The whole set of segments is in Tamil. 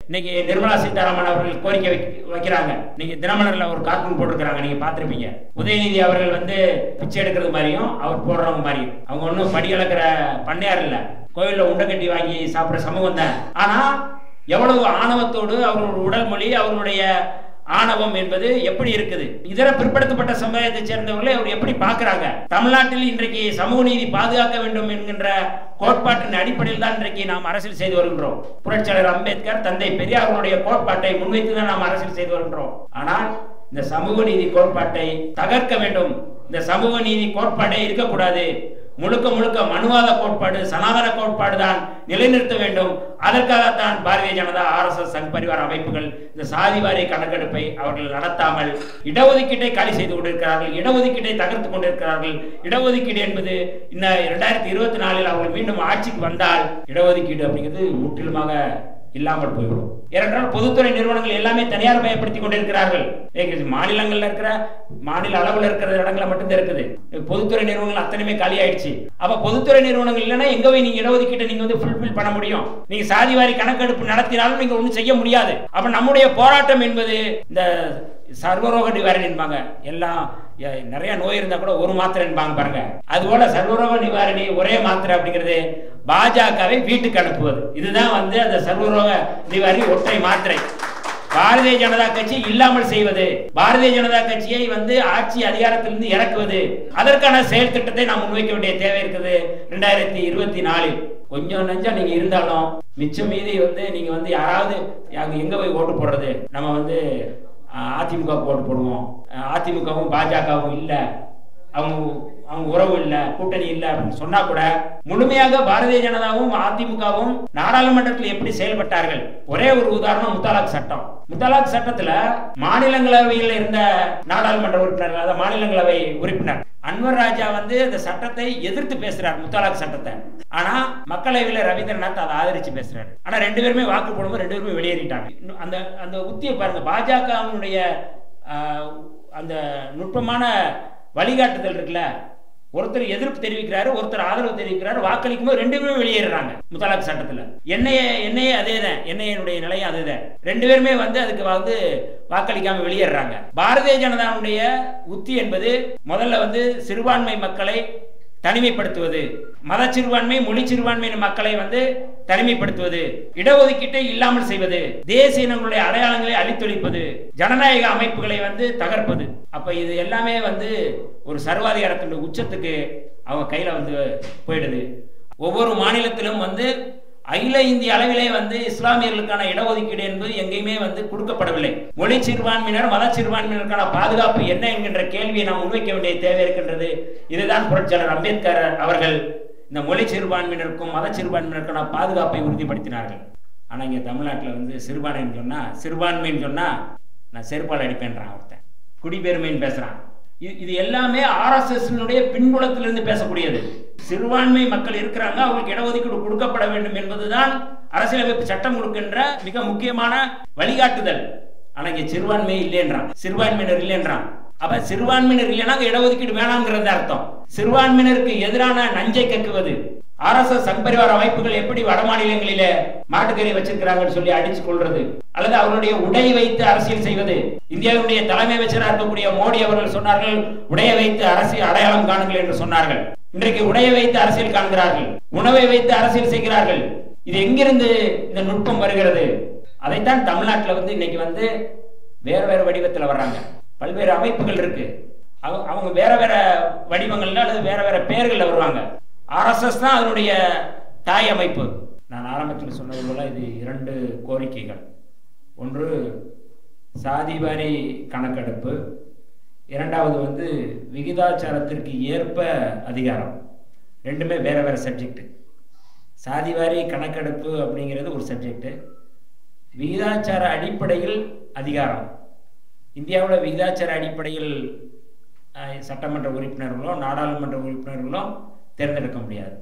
இன்னைக்கு நிர்மலா சீதாராமன் அவர்கள் கோரிக்கை வைக்க- வைக்கிறாங்க இன்னைக்கு தினமலர்ல ஒரு கார்ட்டூன் போட்டிருக்கிறாங்க நீங்க பார்த்திருப்பீங்க உதயநிதி அவர்கள் வந்து பிச்சை எடுக்கிறது மாதிரியும் அவர் போடுறவங்க மாதிரியும் அவங்க ஒன்றும் படி இழக்கிற பண்ணையார் இல்ல கோயில்ல உண்டை கட்டி வாங்கி சாப்பிடுற சமூகம் தான் ஆனா எவ்வளவு ஆணவத்தோடு அவர்களுடைய உடல் மொழி அவர்களுடைய ஆணவம் என்பது எப்படி இருக்குது இதர பிற்படுத்தப்பட்ட சமுதாயத்தை சேர்ந்தவர்களை அவர் எப்படி பார்க்கறாங்க தமிழ்நாட்டில் இன்றைக்கு சமூக நீதி பாதுகாக்க வேண்டும் என்கின்ற கோட்பாட்டின் அடிப்படையில் தான் இன்றைக்கு நாம் அரசியல் செய்து வருகின்றோம் புரட்சியாளர் அம்பேத்கர் தந்தை பெரியார் அவருடைய கோட்பாட்டை முன்வைத்து தான் நாம் அரசியல் செய்து வருகின்றோம் ஆனால் இந்த சமூக நீதி கோட்பாட்டை தகர்க்க வேண்டும் இந்த சமூக நீதி கோட்பாடே இருக்கக்கூடாது முழுக்க முழுக்க மனுவாத கோட்பாடு சனாதன கோட்பாடு தான் நிலைநிறுத்த வேண்டும் அதற்காகத்தான் பாரதிய ஜனதா ஆர்எஸ்எஸ் சங் பரிவார அமைப்புகள் இந்த சாதிவாரி கணக்கெடுப்பை அவர்கள் நடத்தாமல் இடஒதுக்கீட்டை காலி செய்து கொண்டிருக்கிறார்கள் இடஒதுக்கீட்டை தகர்த்து கொண்டிருக்கிறார்கள் இடஒதுக்கீடு என்பது இந்த இரண்டாயிரத்தி இருபத்தி நாலில் அவர்கள் மீண்டும் ஆட்சிக்கு வந்தால் இடஒதுக்கீடு அப்படிங்கிறது முற்றிலுமாக இல்லாமல் போய்விடும் ஏனென்றால் பொதுத்துறை நிறுவனங்கள் எல்லாமே தனியார் மயப்படுத்தி கொண்டிருக்கிறார்கள் ஏங்க, மாநிலங்கள்ல இருக்கிற மாநில அளவுல இருக்கிற இடங்களை மட்டும்தான் இருக்குது பொதுத்துறை நிறுவனங்கள் அத்தனையுமே காலி ஆயிடுச்சு அப்ப பொதுத்துறை நிறுவனங்கள் இல்லைன்னா எங்க போய் நீங்க இடஒதுக்கீட்டை நீங்க வந்து ஃபுல்ஃபில் பண்ண முடியும் நீங்க சாதிவாரி கணக்கெடுப்பு நடத்தினாலும் நீங்க ஒண்ணும் செய்ய முடியாது அப்ப நம்முடைய போராட்டம் என்பது இந்த சர்வரோக நிவாரணி என்பாங்க எல்லாம் எ- நிறைய நோய் இருந்தா கூட ஒரு மாத்திரை என்பாங்க பாருங்க அதுபோல சர்வரோக நிவாரணி ஒரே மாத்திரை அப்படிங்கிறது பாஜகவை வீட்டுக்கு அனுப்புவது இதுதான் வந்து அந்த சர்வரோக நிவாரணி ஒற்றை மாத்திரை பாரதிய ஜனதா கட்சி இல்லாமல் செய்வது பாரதிய ஜனதா கட்சியை வந்து ஆட்சி அதிகாரத்திலிருந்து இறக்குவது அதற்கான செயல் திட்டத்தை நாம் முன்வைக்க வேண்டிய தேவை இருக்குது ரெண்டாயிரத்தி இருபத்தி நாலில் கொஞ்சம் நஞ்சம் நீங்க இருந்தாலும் மிச்சம் மீதி வந்து நீங்க வந்து யாராவது அங்க எங்க போய் ஓட்டு போடுறது நம்ம வந்து அஹ், அதிமுக க்கு ஓட்டு போடுவோம் அஹ், அதிமுகவும் பாஜகவும் இல்ல அவங்க அவங்க உறவு இல்ல கூட்டணி இல்ல அப்படின்னு சொன்னா கூட முழுமையாக பாரதிய ஜனதாவும் அதிமுகவும் நாடாளுமன்றத்தில் எப்படி செயல்பட்டார்கள் ஒரே ஒரு உதாரணம் முத்தலாக் சட்டம் முத்தலாக் சட்டத்துல மாநிலங்களவையில் இருந்த நாடாளுமன்ற உறுப்பினர் அதாவது மாநிலங்களவை உறுப்பினர் அன்வர் ராஜா வந்து அந்த சட்டத்தை எதிர்த்து பேசுறார் முத்தலாக் சட்டத்தை ஆனா மக்களவையில ரவீந்திரநாத் அதை ஆதரிச்சு பேசுறாரு ஆனா ரெண்டு பேருமே வாக்கு போடும்போது ரெண்டு பேருமே வெளியேறிட்டாங்க இன்னும் அந்த அந்த உத்தியை பாருங்க பாஜகவினுடைய அந்த நுட்பமான வழிகாட்டுதல் இருக்குல்ல ஒருத்தர் எதிர்ப்பு தெரிவிக்கிறாரு ஒருத்தர் ஆதரவு தெரிவிக்கிறாரு வாக்களிக்கும் போது ரெண்டு பேருமே வெளியேறாங்க முத்தலாக் சட்டத்துல என்னைய என்னையே அதே தான் என்னையனுடைய நிலையும் அதுதான் ரெண்டு பேருமே வந்து அதுக்கு வந்து வாக்களிக்காம வெளியேறாங்க பாரதிய ஜனதாவுடைய உத்தி என்பது முதல்ல வந்து சிறுபான்மை மக்களை தனிமைப்படுத்துவது மத சிறுபான்மை மொழி சிறுபான்மை மக்களை வந்து தனிமைப்படுத்துவது இடஒதுக்கீட்டை இல்லாமல் செய்வது தேசிய இனங்களுடைய அடையாளங்களை அழித்தொழிப்பது ஜனநாயக அமைப்புகளை வந்து தகர்ப்பது அப்ப இது எல்லாமே வந்து ஒரு சர்வாதிகாரத்தினுடைய உச்சத்துக்கு அவங்க கையில வந்து போயிடுது ஒவ்வொரு மாநிலத்திலும் வந்து அகில இந்திய அளவிலே வந்து இஸ்லாமியர்களுக்கான இடஒதுக்கீடு என்பது எங்கேயுமே வந்து கொடுக்கப்படவில்லை மொழி சிறுபான்மையினர் மத சிறுபான்மையினருக்கான பாதுகாப்பு என்ன என்கின்ற கேள்வியை நாம் முன்வைக்க வேண்டிய தேவை இருக்கின்றது இதுதான் புரட்சியாளர் அம்பேத்கர் அவர்கள் இந்த மொழி சிறுபான்மையினருக்கும் மத சிறுபான்மையினருக்கான பாதுகாப்பை உறுதிப்படுத்தினார்கள் ஆனா இங்க தமிழ்நாட்டில் வந்து சிறுபான்மைன்னு சொன்னா சிறுபான்மைன்னு சொன்னா நான் செருப்பால் அடிப்பேன்றான் ஒருத்தன் குடிபெருமைன்னு பேசுறான் இது- இது எல்லாமே ஆர்எஸ்எஸ் பின்புலத்திலிருந்து பேசக்கூடியது சிறுபான்மை மக்கள் இருக்கிறாங்க அவங்களுக்கு இடஒதுக்கீடு கொடுக்கப்பட வேண்டும் என்பதுதான் அரசியலமைப்பு சட்டம் கொடுக்கின்ற மிக முக்கியமான வழிகாட்டுதல் ஆனா இங்க சிறுபான்மை இல்லைன்றான் சிறுபான்மையினர் இல்லைன்றான் அப்ப சிறுபான்மையினர் இல்லைன்னா அங்க இடஒதுக்கீடு வேணாங்கிறது அர்த்தம் சிறுபான்மையினருக்கு எதிரான நஞ்சை கக்குவது ஆர்எஸ்எஸ் சங்பரிவார அமைப்புகள் எப்படி வட மாநிலங்களிலே மாட்டுக்கறி வச்சிருக்கிறாங்கன்னு சொல்லி அடிச்சு கொள்றது அல்லது அவருடைய உடை வைத்து அரசியல் செய்வது இந்தியாவுடைய தலைமை அமைச்சராக இருக்கக்கூடிய மோடி அவர்கள் சொன்னார்கள் உடையை வைத்து அரசியல் அடையாளம் காணுங்கள் என்று சொன்னார்கள் இன்றைக்கு உடையை வைத்து அரசியல் காண்கிறார்கள் உணவை வைத்து அரசியல் செய்கிறார்கள் இது எங்கிருந்து இந்த நுட்பம் வருகிறது அதைத்தான் தமிழ்நாட்டில் வந்து இன்னைக்கு வந்து வேற வேற வடிவத்தில் வர்றாங்க பல்வேறு அமைப்புகள் இருக்கு அவங்க அவங்க வேற வேற வடிவங்கள்ல அல்லது வேற வேற பெயர்கள்ல வருவாங்க ஆர்எஸ்எஸ் தான் அதனுடைய தாய் அமைப்பு நான் ஆரம்பத்தில் சொன்னது போல இது இரண்டு கோரிக்கைகள் ஒன்று சாதிவாரி கணக்கெடுப்பு இரண்டாவது வந்து விகிதாச்சாரத்திற்கு ஏற்ப அதிகாரம் ரெண்டுமே வேற வேற சப்ஜெக்ட் சாதிவாரி கணக்கெடுப்பு அப்படிங்கிறது ஒரு சப்ஜெக்ட் விகிதாச்சார அடிப்படையில் அதிகாரம் இந்தியாவில் விகிதாச்சார அடிப்படையில் அஹ், சட்டமன்ற உறுப்பினர்களோ நாடாளுமன்ற உறுப்பினர்களோ தேர்ந்தெடுக்க முடியாது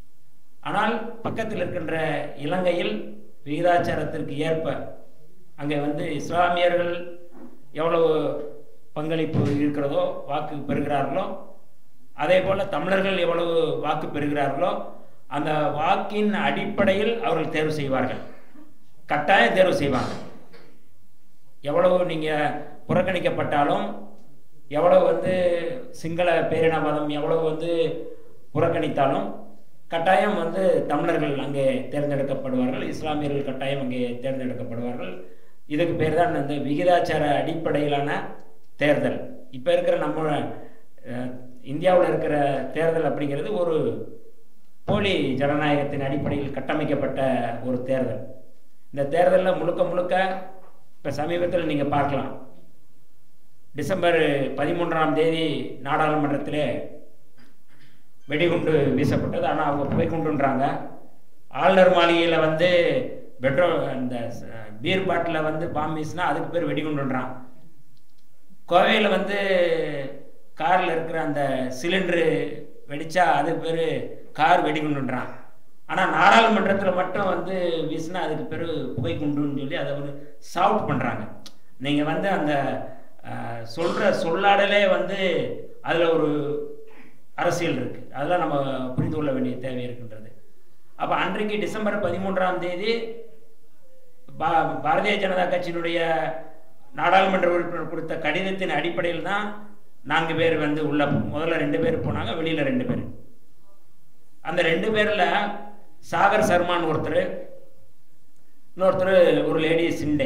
ஆனால் பக்கத்தில் இருக்கின்ற இலங்கையில் விகிதாச்சாரத்திற்கு ஏற்ப அங்கே வந்து இஸ்லாமியர்கள் எவ்வளவு பங்களிப்பு இருக்கிறதோ வாக்கு பெறுகிறார்களோ அதே போல தமிழர்கள் எவ்வளவு வாக்கு பெறுகிறார்களோ அந்த வாக்கின் அடிப்படையில் அவர்கள் தேர்வு செய்வார்கள் கட்டாயம் தேர்வு செய்வாங்க எவ்வளவு நீங்கள் புறக்கணிக்கப்பட்டாலும் எவ்வளவு வந்து சிங்கள பேரினவாதம் எவ்வளவு வந்து புறக்கணித்தாலும் கட்டாயம் வந்து தமிழர்கள் அங்கே தேர்ந்தெடுக்கப்படுவார்கள் இஸ்லாமியர்கள் கட்டாயம் அங்கே தேர்ந்தெடுக்கப்படுவார்கள் இதுக்கு பேர் தான் இந்த விகிதாச்சார அடிப்படையிலான தேர்தல் இப்போ இருக்கிற நம்ம இந்தியாவில் இருக்கிற தேர்தல் அப்படிங்கிறது ஒரு போலி ஜனநாயகத்தின் அடிப்படையில் கட்டமைக்கப்பட்ட ஒரு தேர்தல் இந்த தேர்தலில் முழுக்க முழுக்க இப்போ சமீபத்தில் நீங்கள் பார்க்கலாம் டிசம்பர் பதிமூன்றாம் தேதி நாடாளுமன்றத்திலே வெடிகுண்டு வீசப்பட்டது ஆனால் அவங்க புகைக்குண்டுன்றாங்க ஆளுநர் மாளிகையில் வந்து பெட்ரோல் அந்த பீர் பாட்டில் வந்து பாம் வீசினா அதுக்கு பேர் வெடிகுண்டுன்றான் கோவையில் வந்து காரில் இருக்கிற அந்த சிலிண்டரு வெடிச்சா அதுக்கு பேர் கார் வெடிகுண்டுன்றான் ஆனால் நாடாளுமன்றத்தில் மட்டும் வந்து வீசினா அதுக்கு பேர் புகைக்குண்டுன்னு சொல்லி அதை ஒரு சாவுட் பண்ணுறாங்க நீங்கள் வந்து அந்த சொல்கிற சொல்லாடலே வந்து அதில் ஒரு அரசியல் இருக்குது அதெல்லாம் நம்ம புரிந்து கொள்ள வேண்டிய தேவை இருக்கின்றது அப்போ அன்றைக்கு டிசம்பர் பதிமூன்றாம் தேதி பா பாரதிய ஜனதா கட்சியினுடைய நாடாளுமன்ற உறுப்பினர் கொடுத்த கடிதத்தின் அடிப்படையில் தான் நான்கு பேர் வந்து உள்ள முதல்ல ரெண்டு பேர் போனாங்க வெளியில் ரெண்டு பேர் அந்த ரெண்டு பேரில் சாகர் சர்மான் ஒருத்தர் இன்னொருத்தர் ஒரு லேடி சிண்டே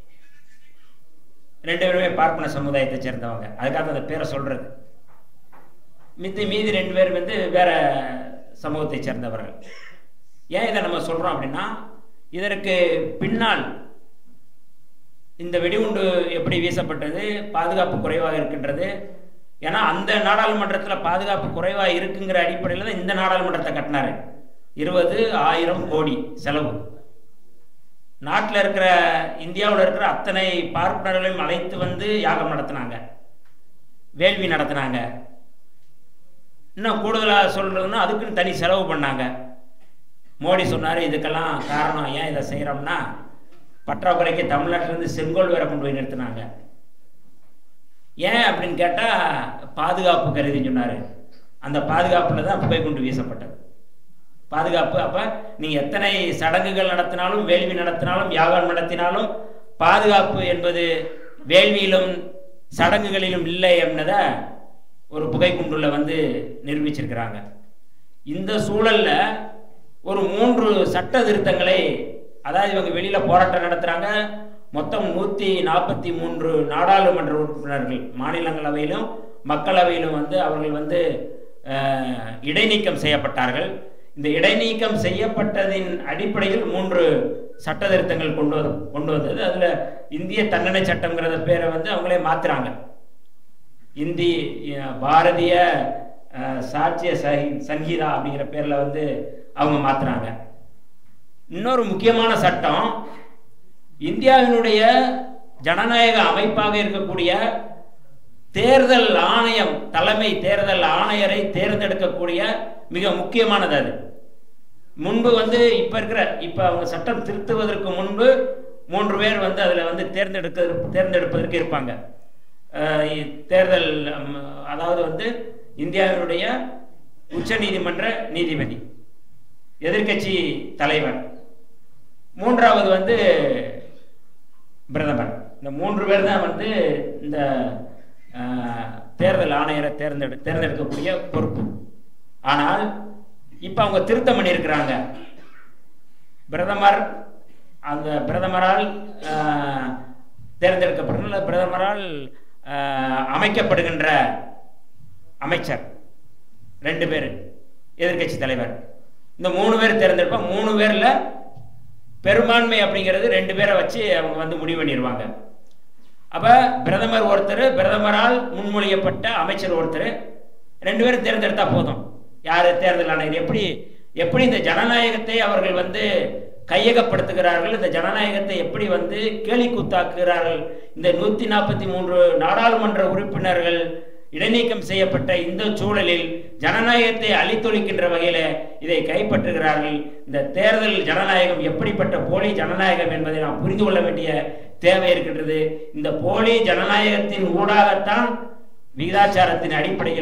ரெண்டு பேருமே பார்ப்பன சமுதாயத்தை சேர்ந்தவங்க அதுக்காக அந்த பேரை சொல்றது மித்தி மீதி ரெண்டு பேர் வந்து வேற சமூகத்தை சேர்ந்தவர்கள் ஏன் இதை நம்ம சொல்றோம் அப்படின்னா இதற்கு பின்னால் இந்த வெடிகுண்டு எப்படி வீசப்பட்டது பாதுகாப்பு குறைவாக இருக்கின்றது ஏன்னா அந்த நாடாளுமன்றத்தில் பாதுகாப்பு குறைவாக இருக்குங்கிற அடிப்படையில் தான் இந்த நாடாளுமன்றத்தை கட்டினாரு இருபது ஆயிரம் கோடி செலவு நாட்டில் இருக்கிற இந்தியாவில் இருக்கிற அத்தனை பார்ப்பனர்களையும் அழைத்து வந்து யாகம் நடத்தினாங்க வேள்வி நடத்தினாங்க இன்னும் கூடுதலாக சொல்கிறதுன்னா அதுக்குன்னு தனி செலவு பண்ணாங்க மோடி சொன்னார் இதுக்கெல்லாம் காரணம் ஏன் இதை செய்கிறோம்னா பற்றாக்குறைக்கு தமிழ்நாட்டிலேருந்து செங்கோல் வேற கொண்டு போய் நிறுத்தினாங்க ஏன் அப்படின்னு கேட்டால் பாதுகாப்பு கருதி சொன்னார் அந்த பாதுகாப்பில் தான் புகை கொண்டு வீசப்பட்டது பாதுகாப்பு அப்போ நீங்கள் எத்தனை சடங்குகள் நடத்தினாலும் வேள்வி நடத்தினாலும் யாகம் நடத்தினாலும் பாதுகாப்பு என்பது வேள்வியிலும் சடங்குகளிலும் இல்லை என்பதை ஒரு புகைக்குண்டுல வந்து நிரூபிச்சிருக்கிறாங்க இந்த சூழல்ல ஒரு மூன்று சட்ட திருத்தங்களை அதாவது இவங்க வெளியில போராட்டம் நடத்துறாங்க மொத்தம் நூத்தி நாற்பத்தி மூன்று நாடாளுமன்ற உறுப்பினர்கள் மாநிலங்களவையிலும் மக்களவையிலும் வந்து அவர்கள் வந்து இடைநீக்கம் செய்யப்பட்டார்கள் இந்த இடைநீக்கம் செய்யப்பட்டதின் அடிப்படையில் மூன்று சட்ட திருத்தங்கள் கொண்டு வந்து கொண்டு வந்தது அதுல இந்திய தண்டனை சட்டம்ங்கிறத பேரை வந்து அவங்களே மாத்துறாங்க இந்தி பாரதிய சாட்சிய சங்கீதா அப்படிங்கிற பேர்ல வந்து அவங்க மாத்துறாங்க இன்னொரு முக்கியமான சட்டம் இந்தியாவினுடைய ஜனநாயக அமைப்பாக இருக்கக்கூடிய தேர்தல் ஆணையம் தலைமை தேர்தல் ஆணையரை தேர்ந்தெடுக்கக்கூடிய மிக முக்கியமானது அது முன்பு வந்து இப்ப இருக்கிற இப்ப அவங்க சட்டம் திருத்துவதற்கு முன்பு மூன்று பேர் வந்து அதுல வந்து தேர்ந்தெடுக்க தேர்ந்தெடுப்பதற்கு இருப்பாங்க தேர்தல் அதாவது வந்து இந்தியாவினுடைய உச்ச நீதிமன்ற நீதிபதி எதிர்கட்சி தலைவர் மூன்றாவது வந்து பிரதமர் இந்த மூன்று பேர் தான் வந்து இந்த தேர்தல் ஆணையரை தேர்ந்தெடு தேர்ந்தெடுக்கக்கூடிய பொறுப்பு ஆனால் இப்போ அவங்க திருத்தம் பண்ணியிருக்கிறாங்க பிரதமர் அந்த பிரதமரால் தேர்ந்தெடுக்கப்படுகின்ற பிரதமரால் அமைக்கப்படுகின்ற அமைச்சர் ரெண்டு பேர் எதிர்கட்சி தலைவர் இந்த மூணு பேர் தேர்ந்தெடுப்பா மூணு பேர்ல பெரும்பான்மை அப்படிங்கிறது ரெண்டு பேரை வச்சு அவங்க வந்து முடிவு பண்ணிடுவாங்க அப்ப பிரதமர் ஒருத்தர் பிரதமரால் முன்மொழியப்பட்ட அமைச்சர் ஒருத்தர் ரெண்டு பேரும் தேர்ந்தெடுத்தா போதும் யார் தேர்தல் ஆணையர் எப்படி எப்படி இந்த ஜனநாயகத்தை அவர்கள் வந்து கையகப்படுத்துகிறார்கள் இந்த ஜனநாயகத்தை எப்படி வந்து கேலி கூத்தாக்குகிறார்கள் இந்த நூத்தி நாற்பத்தி மூன்று நாடாளுமன்ற உறுப்பினர்கள் இடைநீக்கம் செய்யப்பட்ட இந்த சூழலில் ஜனநாயகத்தை அழித்தொழிக்கின்ற வகையில இதை கைப்பற்றுகிறார்கள் இந்த தேர்தல் ஜனநாயகம் எப்படிப்பட்ட போலி ஜனநாயகம் என்பதை நாம் புரிந்து கொள்ள வேண்டிய தேவை இருக்கின்றது இந்த போலி ஜனநாயகத்தின் ஊடாகத்தான் விகிதாச்சாரத்தின் அடிப்படையில்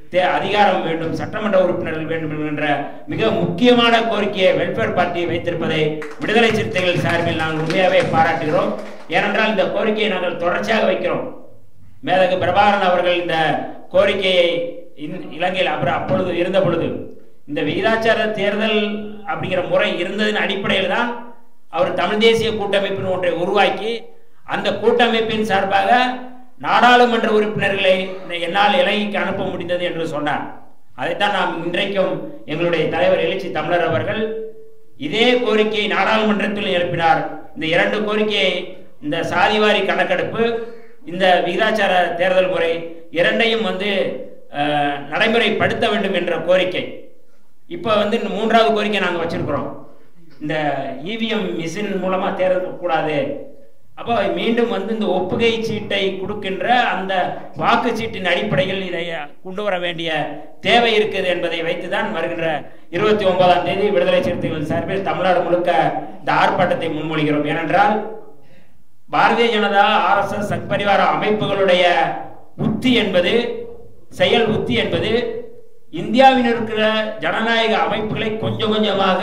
தே- அதிகாரம் வேண்டும் சட்டமன்ற உறுப்பினர்கள் வேண்டும் என்கின்ற மிக முக்கியமான கோரிக்கையை வெல்ஃபேர் பார்ட்டி வைத்திருப்பதை விடுதலை சிறுத்தைகள் சார்பில் நாங்கள் உண்மையாகவே பாராட்டுகிறோம் ஏனென்றால் இந்த கோரிக்கையை நாங்கள் தொடர்ச்சியாக வைக்கிறோம் மேதகு பிரபாகரன் அவர்கள் இந்த கோரிக்கையை இந்- இலங்கையில் அப்புறம் அப்பொழுது இருந்த பொழுது இந்த விகிதாச்சார தேர்தல் அப்படிங்கிற முறை இருந்ததின் அடிப்படையில் தான் அவர் தமிழ் தேசிய கூட்டமைப்பின் ஒன்றை உருவாக்கி அந்த கூட்டமைப்பின் சார்பாக நாடாளுமன்ற உறுப்பினர்களை என்னால் இலங்கைக்கு அனுப்ப முடிந்தது என்று சொன்னார் அதைத்தான் நாம் இன்றைக்கும் எங்களுடைய தலைவர் எழுச்சி தமிழர் அவர்கள் இதே கோரிக்கையை நாடாளுமன்றத்தில் எழுப்பினார் இந்த இரண்டு கோரிக்கையை இந்த சாதிவாரி கணக்கெடுப்பு இந்த விகிதாச்சார தேர்தல் முறை இரண்டையும் வந்து அஹ், நடைமுறைப்படுத்த வேண்டும் என்ற கோரிக்கை இப்போ வந்து இந்த மூன்றாவது கோரிக்கை நாங்கள் வச்சிருக்கிறோம் இந்த இவிஎம் மிஷின் மூலமா தேர்தல் கூடாது அப்போ மீண்டும் வந்து இந்த ஒப்புகை சீட்டை கொடுக்கின்ற அந்த வாக்குச்சீட்டின் அடிப்படையில் இதை கொண்டு வர வேண்டிய தேவை இருக்குது என்பதை வைத்துதான் வருகின்ற இருபத்தி ஒன்பதாம் தேதி விடுதலை சிறுத்தைகள் சார்பில் தமிழ்நாடு முழுக்க இந்த ஆர்ப்பாட்டத்தை முன்மொழிகிறோம் ஏனென்றால் பாரதிய ஜனதா ஆர்எஸ்எஸ் சக்பரிவார அமைப்புகளுடைய உத்தி என்பது செயல் உத்தி என்பது இந்தியாவில் இருக்கிற ஜனநாயக அமைப்புகளை கொஞ்சம் கொஞ்சமாக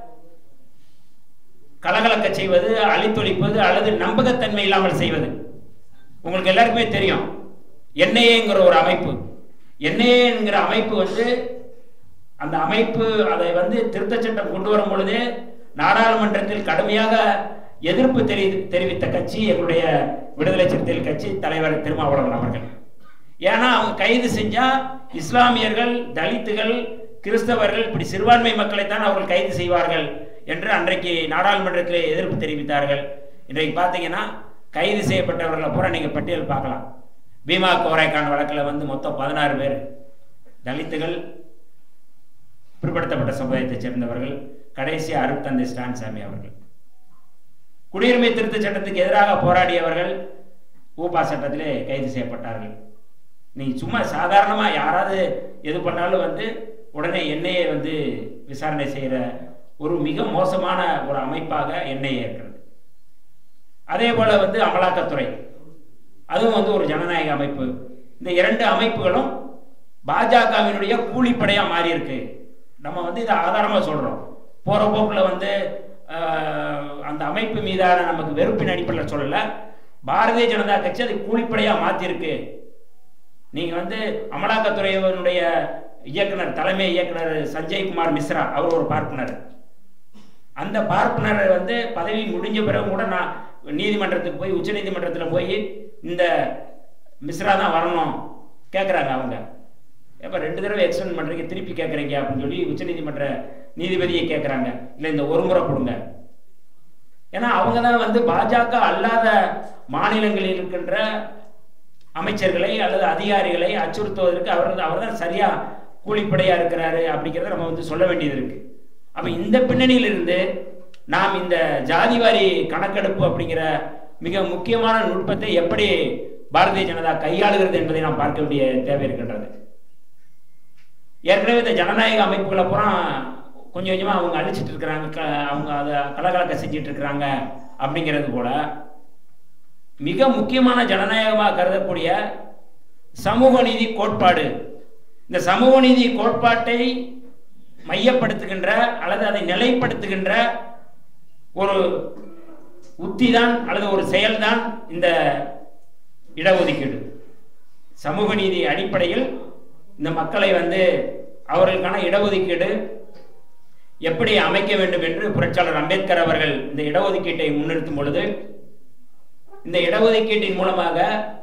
கலகலக்க செய்வது அழித்தொழிப்பது அல்லது நம்பகத்தன்மை இல்லாமல் செய்வது உங்களுக்கு எல்லாருக்குமே தெரியும் என்ஐஏங்கிற ஒரு அமைப்பு என்ஐஏங்கிற அமைப்பு வந்து அந்த அமைப்பு அதை வந்து திருத்த சட்டம் கொண்டு வரும் பொழுது நாடாளுமன்றத்தில் கடுமையாக எதிர்ப்பு தெரி தெரிவித்த கட்சி எங்களுடைய விடுதலை சிறுத்தைகள் கட்சி தலைவர் திருமாவளவன் அவர்கள் ஏன்னா அவங்க கைது செஞ்சா இஸ்லாமியர்கள் தலித்துகள் கிறிஸ்தவர்கள் இப்படி சிறுபான்மை மக்களைத்தான் அவர்கள் கைது செய்வார்கள் என்று அன்றைக்கு நாடாளுமன்றத்தில் எதிர்ப்பு தெரிவித்தார்கள் இன்றைக்கு பார்த்தீங்கன்னா கைது செய்யப்பட்டவர்களை பூரா நீங்கள் பட்டியல் பார்க்கலாம் பீமா கோரைக்கான் வழக்கில் வந்து மொத்தம் பதினாறு பேர் தலித்துகள் பிற்படுத்தப்பட்ட சமுதாயத்தைச் சேர்ந்தவர்கள் கடைசி அருட்தந்தை ஸ்டான்சாமி அவர்கள் குடியுரிமை திருத்த சட்டத்துக்கு எதிராக போராடியவர்கள் ஊபா சட்டத்திலே கைது செய்யப்பட்டார்கள் நீ சும்மா சாதாரணமா யாராவது எது பண்ணாலும் வந்து உடனே எண்ணெயை வந்து விசாரணை செய்யற ஒரு மிக மோசமான ஒரு அமைப்பாக எண்ணெய் இருக்கிறது அதே போல வந்து அமலாக்கத்துறை அதுவும் வந்து ஒரு ஜனநாயக அமைப்பு இந்த இரண்டு அமைப்புகளும் பாஜகவினுடைய கூலிப்படையா மாறி இருக்கு நம்ம வந்து இதை ஆதாரமா சொல்றோம் போற போக்குல வந்து ஆஹ், அந்த அமைப்பு மீதான நமக்கு வெறுப்பின் அடிப்படையில் சொல்லல பாரதிய ஜனதா கட்சி அதை கூலிப்படையா மாத்திருக்கு நீங்க வந்து அமலாக்கத்துறையினுடைய இயக்குனர் தலைமை இயக்குனர் சஞ்சய் குமார் மிஸ்ரா அவர் ஒரு பார்ப்பனர் அந்த பார்ப்பனர் வந்து பதவி முடிஞ்ச பிறகு கூட நான் நீதிமன்றத்துக்கு போய் உச்ச நீதிமன்றத்தில் போய் இந்த மிஸ்ரா தான் வரணும் கேட்குறாங்க அவங்க எப்போ ரெண்டு தடவை எக்ஸ்டெண்ட் பண்ணுறீங்க திருப்பி கேட்குறீங்க அப்படின்னு சொல்லி உச்சநீதிமன்ற நீதிபதியை கேட்குறாங்க இல்லை இந்த ஒரு முறை கொடுங்க ஏன்னா அவங்க தான் வந்து பாஜக அல்லாத மாநிலங்களில் இருக்கின்ற அமைச்சர்களை அல்லது அதிகாரிகளை அச்சுறுத்துவதற்கு அவர் அவர் தான் சரியா கூலிப்படையா இருக்கிறாரு அப்படிங்கிறத நம்ம வந்து சொல்ல வேண்டியது இருக்கு அப்ப இந்த பின்னணியில் இருந்து நாம் இந்த ஜாதிவாரி கணக்கெடுப்பு அப்படிங்கிற மிக முக்கியமான நுட்பத்தை எப்படி பாரதிய ஜனதா கையாளுகிறது என்பதை நாம் பார்க்க வேண்டிய தேவை இருக்கின்றது ஏற்கனவே இந்த ஜனநாயக அமைப்புகளை பூரா கொஞ்சம் கொஞ்சமாக அவங்க அழிச்சிட்டு இருக்கிறாங்க க அவங்க அதை கலகலக்க செஞ்சிட்டு இருக்கிறாங்க அப்படிங்கிறது போல மிக முக்கியமான ஜனநாயகமாக கருதக்கூடிய சமூக நீதி கோட்பாடு இந்த சமூக நீதி கோட்பாட்டை மையப்படுத்துகின்ற அல்லது அதை நிலைப்படுத்துகின்ற ஒரு உத்திதான் அல்லது ஒரு செயல்தான் இந்த இடஒதுக்கீடு சமூக நீதி அடிப்படையில் இந்த மக்களை வந்து அவர்களுக்கான இடஒதுக்கீடு எப்படி அமைக்க வேண்டும் என்று புரட்சியாளர் அம்பேத்கர் அவர்கள் இந்த இடஒதுக்கீட்டை முன்னிறுத்தும் பொழுது இந்த இடஒதுக்கீட்டின் மூலமாக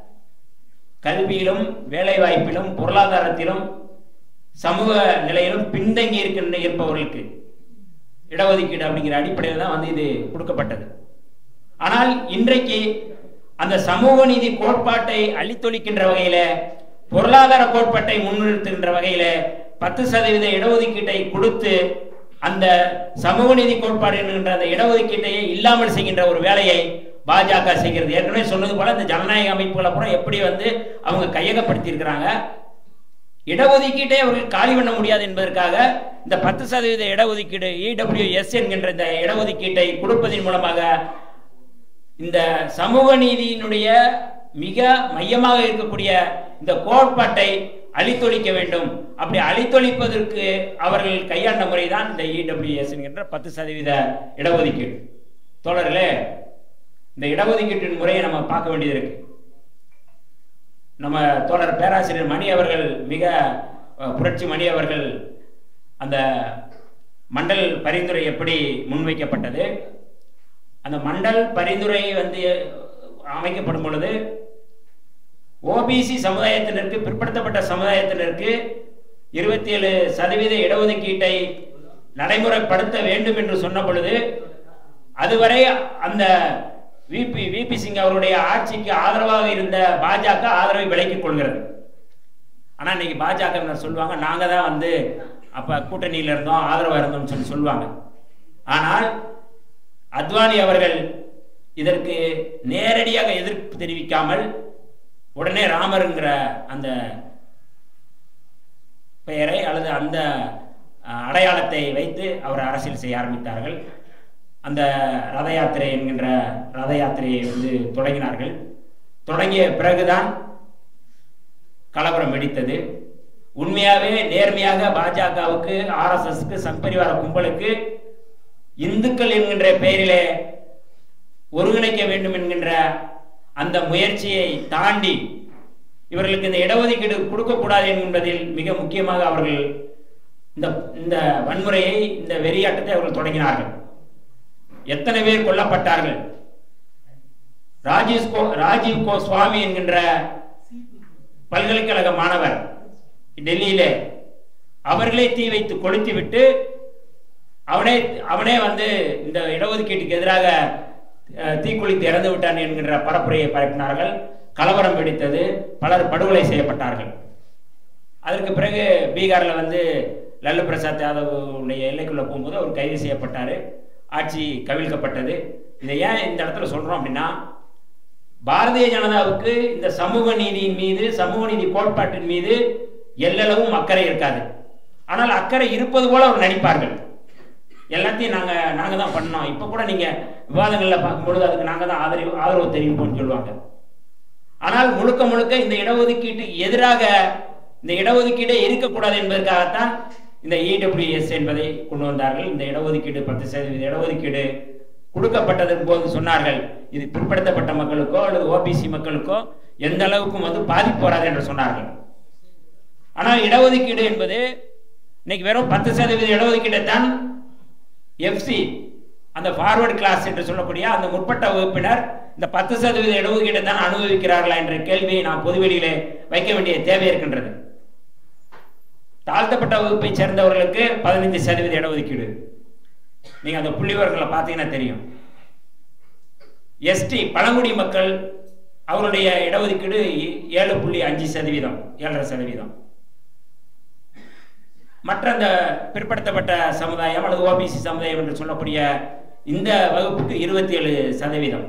கல்வியிலும் வேலைவாய்ப்பிலும் பொருளாதாரத்திலும் சமூக நிலையிலும் பின்தங்கி இருக்கின்ற இருப்பவர்களுக்கு இடஒதுக்கீடு அப்படிங்கிற அடிப்படையில் தான் வந்து இது கொடுக்கப்பட்டது ஆனால் இன்றைக்கு அந்த சமூக நீதி கோட்பாட்டை அழித்தொழிக்கின்ற வகையில பொருளாதார கோட்பாட்டை முன்னிறுத்துகின்ற வகையில பத்து சதவீத இடஒதுக்கீட்டை கொடுத்து அந்த சமூக நீதி கோட்பாடு என்கின்ற அந்த இடஒதுக்கீட்டையே இல்லாமல் செய்கின்ற ஒரு வேலையை பாஜக செய்கிறது ஏற்கனவே சொன்னது போல இந்த ஜனநாயக அமைப்புகளை பூரா எப்படி வந்து அவங்க கையகப்படுத்தி இருக்கிறாங்க இடஒதுக்கீட்டை அவர்கள் காலி பண்ண முடியாது என்பதற்காக இந்த பத்து சதவீத இடஒதுக்கீடு இடபிள்யூஎஸ் என்கின்ற இந்த இடஒதுக்கீட்டை கொடுப்பதன் மூலமாக இந்த சமூக நீதியினுடைய மிக மையமாக இருக்கக்கூடிய இந்த கோட்பாட்டை அழித்தொழிக்க வேண்டும் அப்படி அழித்தொழிப்பதற்கு அவர்கள் கையாண்ட முறைதான் இந்த இடபிள்யூஎஸ் என்கின்ற பத்து சதவீத இடஒதுக்கீடு தோழர்களே இந்த இடஒதுக்கீட்டின் முறையை நம்ம பார்க்க வேண்டியது இருக்கு நம்ம தோழர் பேராசிரியர் மணி அவர்கள் மிக அஹ், புரட்சி மணி அவர்கள் அந்த மண்டல் பரிந்துரை எப்படி முன்வைக்கப்பட்டது அந்த மண்டல் பரிந்துரை வந்து அமைக்கப்படும் பொழுது ஓபிசி சமுதாயத்தினருக்கு பிற்படுத்தப்பட்ட சமுதாயத்தினருக்கு இருபத்தி ஏழு சதவீத இடஒதுக்கீட்டை நடைமுறைப்படுத்த வேண்டும் என்று சொன்ன பொழுது அதுவரை அந்த விபி விபி சிங் அவருடைய ஆட்சிக்கு ஆதரவாக இருந்த பாஜக ஆதரவை விலக்கிக் கொள்கிறது ஆனா இன்னைக்கு பாஜக சொல்லுவாங்க நாங்க தான் வந்து அப்ப கூட்டணியில இருந்தோம் ஆதரவா இருந்தோம்னு சொல்லி சொல்லுவாங்க ஆனால் அத்வானி அவர்கள் இதற்கு நேரடியாக எதிர்ப்பு தெரிவிக்காமல் உடனே ராமருங்கிற அந்த பெயரை அல்லது அந்த அஹ், அடையாளத்தை வைத்து அவர் அரசியல் செய்ய ஆரம்பித்தார்கள் அந்த ரத யாத்திரை என்கின்ற ரத யாத்திரையை வந்து தொடங்கினார்கள் தொடங்கிய பிறகுதான் கலவரம் வெடித்தது உண்மையாவே நேர்மையாக பாஜகவுக்கு ஆர்எஸ்எஸ்க்கு சங்பரிவார கும்பலுக்கு இந்துக்கள் என்கின்ற பெயரிலே ஒருங்கிணைக்க வேண்டும் என்கின்ற அந்த முயற்சியை தாண்டி இவர்களுக்கு இந்த இடஒதுக்கீடு கொடுக்கக்கூடாது என்பதில் மிக முக்கியமாக அவர்கள் இந்த இந்த வன்முறையை இந்த வெறியாட்டத்தை அவர்கள் தொடங்கினார்கள் எத்தனை பேர் கொல்லப்பட்டார்கள் ராஜீவ் கோ ராஜீவ் கோ சுவாமி என்கின்ற பல்கலைக்கழக மாணவர் டெல்லியிலே அவர்களே தீ வைத்து கொளுத்தி விட்டு அவனே அவனே வந்து இந்த இடஒதுக்கீட்டுக்கு எதிராக அஹ், தீக்குளித்து இறந்து விட்டான் என்கின்ற பரப்புரையை பரப்பினார்கள் கலவரம் வெடித்தது பலர் படுகொலை செய்யப்பட்டார்கள் அதற்கு பிறகு பீகார்ல வந்து லல்லு பிரசாத் யாதவ் உடைய எல்லைக்குள்ள போகும்போது அவர் கைது செய்யப்பட்டார் ஆட்சி கவிழ்க்கப்பட்டது இதை ஏன் இந்த இடத்துல சொல்றோம் அப்படின்னா பாரதிய ஜனதாவுக்கு இந்த சமூக நீதியின் மீது சமூக நீதி கோட்பாட்டின் மீது எல்லளவும் அக்கறை இருக்காது ஆனால் அக்கறை இருப்பது போல அவர் நடிப்பார்கள் எல்லாத்தையும் நாங்க நாங்க தான் பண்ணோம் இப்ப கூட நீங்க விவாதங்கள்ல பார்க்கும்பொழுது அதுக்கு நாங்க தான் ஆதரவு ஆதரவு தெரிவிப்போம்னு சொல்லுவாங்க ஆனால் முழுக்க முழுக்க இந்த இடஒதுக்கீட்டுக்கு எதிராக இந்த இடஒதுக்கீடே இருக்கக்கூடாது என்பதற்காகத்தான் இந்த இடபிள்யூஎஸ் என்பதை கொண்டு வந்தார்கள் இந்த இடஒதுக்கீடு பத்து சதவீத இடஒதுக்கீடு கொடுக்கப்பட்டதன் போது சொன்னார்கள் இது பிற்படுத்தப்பட்ட மக்களுக்கோ அல்லது ஓபிசி மக்களுக்கோ எந்த அளவுக்கும் வந்து பாதிப்பு வராது என்று சொன்னார்கள் ஆனால் இடஒதுக்கீடு என்பது இன்னைக்கு வெறும் பத்து சதவீத இடஒதுக்கீடை தான் எஃப்சி அந்த ஃபார்வர்ட் கிளாஸ் என்று சொல்லக்கூடிய அந்த முற்பட்ட வகுப்பினர் இந்த பத்து சதவீத இடஒதுக்கீட்டை தான் அனுபவிக்கிறார்களா என்ற கேள்வியை நாம் பொதுவெளியிலே வைக்க வேண்டிய தேவை இருக்கின்றது தாழ்த்தப்பட்ட வகுப்பை சேர்ந்தவர்களுக்கு பதினைந்து சதவீத இடஒதுக்கீடு நீங்க அந்த புள்ளிவர்களை பார்த்தீங்கன்னா தெரியும் எஸ்டி பழங்குடி மக்கள் அவருடைய இடஒதுக்கீடு ஏ- ஏழு புள்ளி அஞ்சு சதவீதம் ஏழரை சதவீதம் மற்ற அந்த பிற்படுத்தப்பட்ட சமுதாயம் அல்லது ஓபிசி சமுதாயம் என்று சொல்லக்கூடிய இந்த வகுப்புக்கு இருபத்தி ஏழு சதவீதம்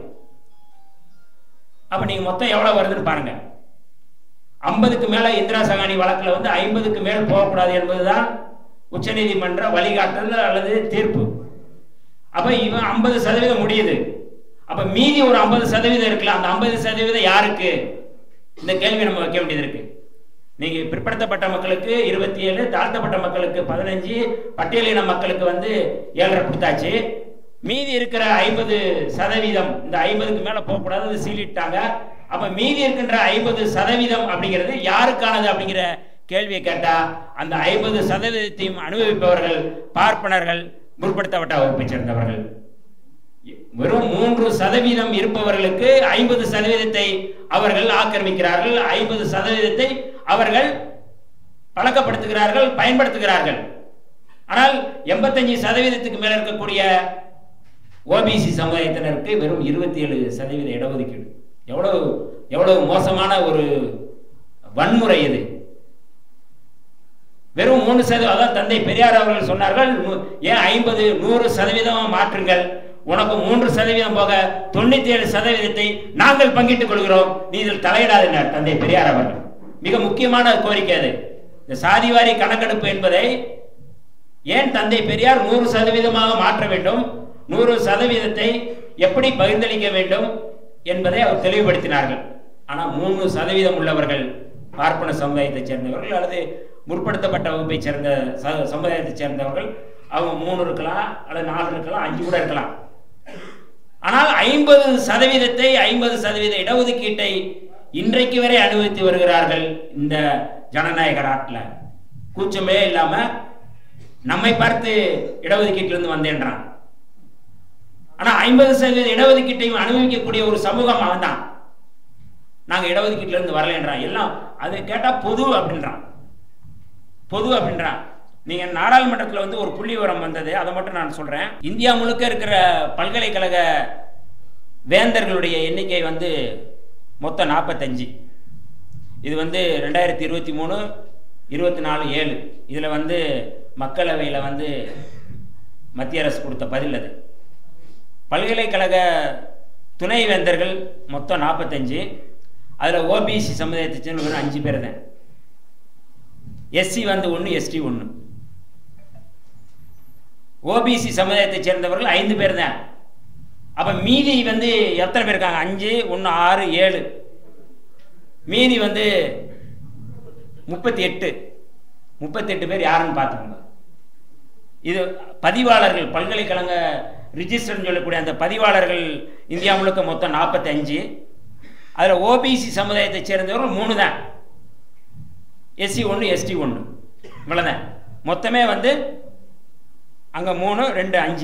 அப்ப நீங்க மொத்தம் எவ்வளவு வருதுன்னு பாருங்க ஐம்பதுக்கு மேல இந்திரா சகானி வழக்குல வந்து ஐம்பதுக்கு மேல் போகக்கூடாது என்பதுதான் உச்சநீதிமன்ற வழிகாட்டுதல் அல்லது தீர்ப்பு அப்ப இவன் ஐம்பது சதவீதம் முடியுது அப்ப மீதி ஒரு ஐம்பது சதவீதம் இருக்குல்ல அந்த ஐம்பது சதவீதம் யாருக்கு இந்த கேள்வி நம்ம வைக்க வேண்டியது இருக்கு நீங்க பிற்படுத்தப்பட்ட மக்களுக்கு இருபத்தி ஏழு தாழ்த்தப்பட்ட மக்களுக்கு பதினஞ்சு பட்டியலின மக்களுக்கு வந்து ஏழரை கொடுத்தாச்சு மீதி இருக்கிற ஐம்பது சதவீதம் இந்த ஐம்பதுக்கு மேல போகக்கூடாது அது சீலிட்டாங்க அப்ப மீதி இருக்கின்ற ஐம்பது சதவீதம் அப்படிங்கிறது யாருக்கானது அப்படிங்கிற கேள்வியை கேட்டா அந்த ஐம்பது சதவீதத்தையும் அனுபவிப்பவர்கள் பார்ப்பனர்கள் முற்படுத்தப்பட்ட வகுப்பை சேர்ந்தவர்கள் வெறும் மூன்று சதவீதம் இருப்பவர்களுக்கு ஐம்பது சதவீதத்தை அவர்கள் ஆக்கிரமிக்கிறார்கள் ஐம்பது சதவீதத்தை அவர்கள் பழக்கப்படுத்துகிறார்கள் பயன்படுத்துகிறார்கள் ஆனால் எண்பத்தஞ்சு சதவீதத்துக்கு மேல இருக்கக்கூடிய ஓபிசி சமுதாயத்தினருக்கு வெறும் இருபத்தி ஏழு சதவீத இடஒதுக்கீடு எவ்வளவு எவ்வளவு மோசமான ஒரு வன்முறை இது வெறும் மூணு சதவீதம் அதான் தந்தை பெரியார் அவர்கள் சொன்னார்கள் நூ- ஏன் ஐம்பது நூறு சதவீதமா மாற்றுங்கள் உனக்கு மூன்று சதவீதம் போக தொண்ணூத்தி ஏழு சதவீதத்தை நாங்கள் பங்கிட்டுக் கொள்கிறோம் நீ இதில் தலையிடாதீர்கள் தந்தை பெரியார் அவர்கள் மிக முக்கியமான கோரிக்கை அது இந்த சாதிவாரி கணக்கெடுப்பு என்பதை ஏன் தந்தை பெரியார் நூறு சதவீதமாக மாற்ற வேண்டும் நூறு சதவீதத்தை எப்படி பகிர்ந்தளிக்க வேண்டும் என்பதை அவர் தெளிவுபடுத்தினார்கள் ஆனால் மூணு சதவீதம் உள்ளவர்கள் பார்ப்பன சமுதாயத்தைச் சேர்ந்தவர்கள் அல்லது முற்படுத்தப்பட்ட வகுப்பைச் சேர்ந்த ச- சமுதாயத்தைச் சேர்ந்தவர்கள் அவங்க மூணு இருக்கலாம் அல்லது நாலு இருக்கலாம் அஞ்சு கூட இருக்கலாம் ஆனால் ஐம்பது சதவீதத்தை ஐம்பது சதவீத இடஒதுக்கீட்டை இன்றைக்கு வரை அனுபவித்து வருகிறார்கள் இந்த ஜனநாயக நாட்டில் கூச்சமே இல்லாம நம்மை பார்த்து இடஒதுக்கீட்டிலிருந்து வந்தேன்றான் ஆனா ஐம்பது சதவீத இடஒதுக்கீட்டையும் அனுபவிக்கக்கூடிய ஒரு சமூகம் அவன் தான் நாங்க இடஒதுக்கீட்டுல இருந்து வரலன்றான் எல்லாம் அது கேட்டா பொது அப்படின்றான் பொது அப்படின்றான் நீங்க நாடாளுமன்றத்தில் வந்து ஒரு புள்ளி விவரம் வந்தது அதை மட்டும் நான் சொல்றேன் இந்தியா முழுக்க இருக்கிற பல்கலைக்கழக வேந்தர்களுடைய எண்ணிக்கை வந்து மொத்தம் நாற்பத்தஞ்சு இது வந்து ரெண்டாயிரத்தி இருபத்தி மூணு இருபத்தி நாலு ஏழு இதில் வந்து மக்களவையில் வந்து மத்திய அரசு கொடுத்த பதில் அது பல்கலைக்கழக துணை வேந்தர்கள் மொத்தம் நாற்பத்தஞ்சு அதில் ஓபிசி சமுதாயத்தை சேர்ந்த வெறும் அஞ்சு பேர் தான் எஸ்சி வந்து ஒன்று எஸ்டி ஒன்று ஓபிசி சமுதாயத்தை சேர்ந்தவர்கள் ஐந்து பேர் தான் அப்போ மீதி வந்து எத்தனை பேர் இருக்காங்க அஞ்சு ஒன்று ஆறு ஏழு மீதி வந்து முப்பத்தி எட்டு முப்பத்தி எட்டு பேர் யாருன்னு பார்த்துக்கோங்க இது பதிவாளர்கள் பல்கலைக்கழக ரிஜிஸ்டர்னு சொல்லக்கூடிய அந்த பதிவாளர்கள் இந்தியா முழுக்க மொத்தம் நாற்பத்தஞ்சு அதில் ஓபிசி சமுதாயத்தை சேர்ந்தவர்கள் மூணு தான் எஸ்சி ஒன்று எஸ்டி ஒன்று இவ்வளோதான் மொத்தமே வந்து அங்கே மூணு ரெண்டு அஞ்சு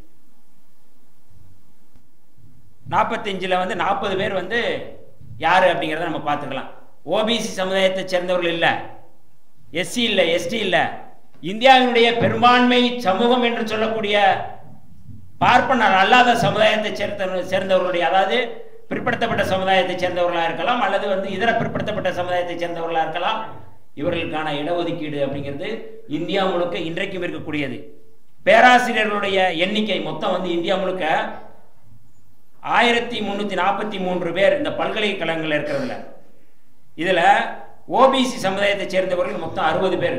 நாற்பத்தஞ்சில் வந்து நாற்பது பேர் வந்து யார் அப்படிங்கிறத நம்ம பார்த்துக்கலாம் ஓபிசி சமுதாயத்தை சேர்ந்தவர்கள் இல்லை எஸ்சி இல்லை எஸ்டி இல்லை இந்தியாவினுடைய பெரும்பான்மை சமூகம் என்று சொல்லக்கூடிய பார்ப்பனர் அல்லாத சமுதாயத்தை சேர்ந்த சேர்ந்தவர்களுடைய அதாவது பிற்படுத்தப்பட்ட சமுதாயத்தை சேர்ந்தவர்களாக இருக்கலாம் அல்லது வந்து இதர பிற்படுத்தப்பட்ட சமுதாயத்தை சேர்ந்தவர்களாக இருக்கலாம் இவர்களுக்கான இடஒதுக்கீடு அப்படிங்கிறது இந்தியா முழுக்க இன்றைக்கும் இருக்கக்கூடியது பேராசிரியர்களுடைய எண்ணிக்கை மொத்தம் வந்து இந்தியா முழுக்க ஆயிரத்தி முந்நூற்றி நாற்பத்தி மூன்று பேர் இந்த பல்கலைக்கழகங்கள் இருக்கிறதுல இதில் ஓபிசி சமுதாயத்தை சேர்ந்தவர்கள் மொத்தம் அறுபது பேர்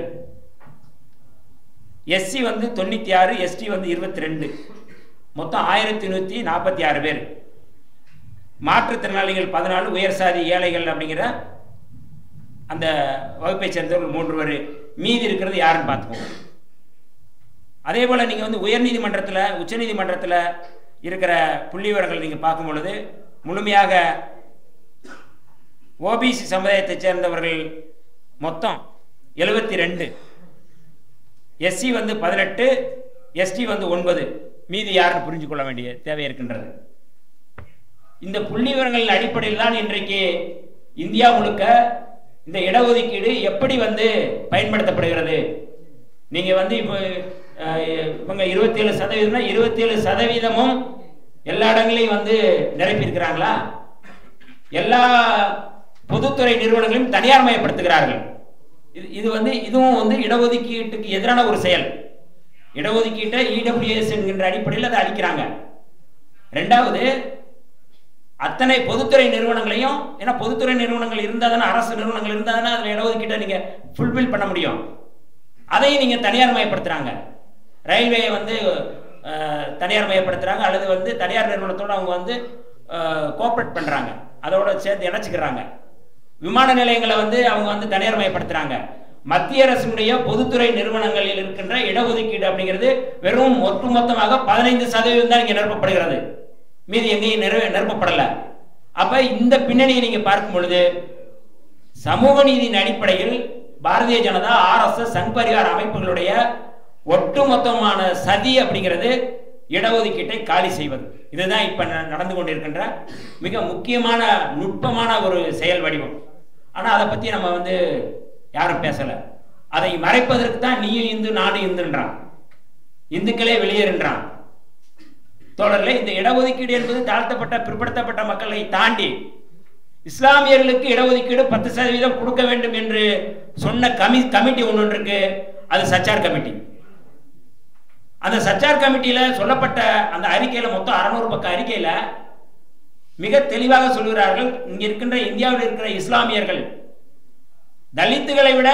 எஸ்சி வந்து தொண்ணூற்றி ஆறு எஸ்டி வந்து இருபத்தி ரெண்டு மொத்தம் ஆயிரத்தி நூற்றி நாற்பத்தி ஆறு பேர் மாற்றுத்திறனாளிகள் பதினாலு உயர் சாதி ஏழைகள் அப்படிங்கிற அந்த வகுப்பை சேர்ந்தவர்கள் மூன்று பேர் மீதி இருக்கிறது யாருன்னு பார்த்துக்கோங்க அதே போல் நீங்கள் வந்து உயர்நீதிமன்றத்தில் உச்சநீதிமன்றத்தில் இருக்கிற புள்ளி விவரங்கள் நீங்கள் பார்க்கும் பொழுது முழுமையாக ஓபிசி சமுதாயத்தைச் சேர்ந்தவர்கள் மொத்தம் எழுபத்தி ரெண்டு எஸ்சி வந்து பதினெட்டு எஸ்டி வந்து ஒன்பது மீதி யாருன்னு புரிஞ்சு கொள்ள வேண்டிய தேவை இருக்கின்றது இந்த புள்ளி விவரங்களின் அடிப்படையில் தான் இன்றைக்கு இந்தியா முழுக்க இந்த இடஒதுக்கீடு எப்படி வந்து பயன்படுத்தப்படுகிறது நீங்க வந்து இப்போ அஹ், இவங்க இருபத்தி ஏழு சதவீதம்னா இருபத்தி ஏழு சதவீதமும் எல்லா இடங்களையும் வந்து நிரப்பியிருக்கிறாங்களா எல்லா பொதுத்துறை நிறுவனங்களையும் தனியார் மயப்படுத்துகிறார்கள் இது இது வந்து இதுவும் வந்து இடஒதுக்கீட்டுக்கு எதிரான ஒரு செயல் இடஒதுக்கீட்டை இடபிள்யூஎஸ் என்கின்ற அடிப்படையில் அதை அளிக்கிறாங்க ரெண்டாவது அத்தனை பொதுத்துறை நிறுவனங்களையும் ஏன்னா பொதுத்துறை நிறுவனங்கள் இருந்தால் தானே அரசு நிறுவனங்கள் இருந்தால் தானே அதில் இடஒதுக்கீட்டை நீங்கள் ஃபுல்ஃபில் பண்ண முடியும் அதையும் நீங்கள் தனியார் மயப்படுத்துகிறாங்க ரயில்வே வந்து அஹ், தனியார் மயப்படுத்துகிறாங்க அல்லது வந்து தனியார் நிறுவனத்தோடு அவங்க வந்து கோஆப்ரேட் பண்ணுறாங்க அதோட சேர்த்து இணைச்சிக்கிறாங்க விமான நிலையங்களை வந்து அவங்க வந்து தனியார் மயப்படுத்துகிறாங்க மத்திய அரசினுடைய பொதுத்துறை நிறுவனங்களில் இருக்கின்ற இடஒதுக்கீடு அப்படிங்கிறது வெறும் ஒட்டுமொத்தமாக பதினைந்து சதவீதம் தான் இங்கே நிரப்பப்படுகிறது மீதி எங்கேயும் நிறுவ நிரப்பப்படலை அப்ப இந்த பின்னணியை நீங்க பார்க்கும் பொழுது சமூக நீதியின் அடிப்படையில் பாரதிய ஜனதா ஆர்எஸ்எஸ் சங் பரிவார் அமைப்புகளுடைய ஒட்டுமொத்தமான சதி அப்படிங்கிறது இடஒதுக்கீட்டை காலி செய்வது இதுதான் இப்ப ந- நடந்து கொண்டிருக்கின்ற மிக முக்கியமான நுட்பமான ஒரு செயல் வடிவம் ஆனா அதை பத்தி நம்ம வந்து யாரும் பேசல அதை மறைப்பதற்கு தான் நீயும் இந்து நானும் இந்துன்றான் இந்துக்களே வெளியேறுன்றான் தொடர்ல இந்த இடஒதுக்கீடு என்பது தாழ்த்தப்பட்ட பிற்படுத்தப்பட்ட மக்களை தாண்டி இஸ்லாமியர்களுக்கு இடஒதுக்கீடு பத்து சதவீதம் கொடுக்க வேண்டும் என்று சொன்ன கமி கமிட்டி ஒன்று இருக்கு அது சச்சார் கமிட்டி அந்த சச்சார் கமிட்டியில சொல்லப்பட்ட அந்த அறிக்கையில மொத்தம் அறநூறு பக்க அறிக்கையில மிக தெளிவாக சொல்கிறார்கள் இங்க இருக்கின்ற இந்தியாவில் இருக்கிற இஸ்லாமியர்கள் தலித்துகளை விட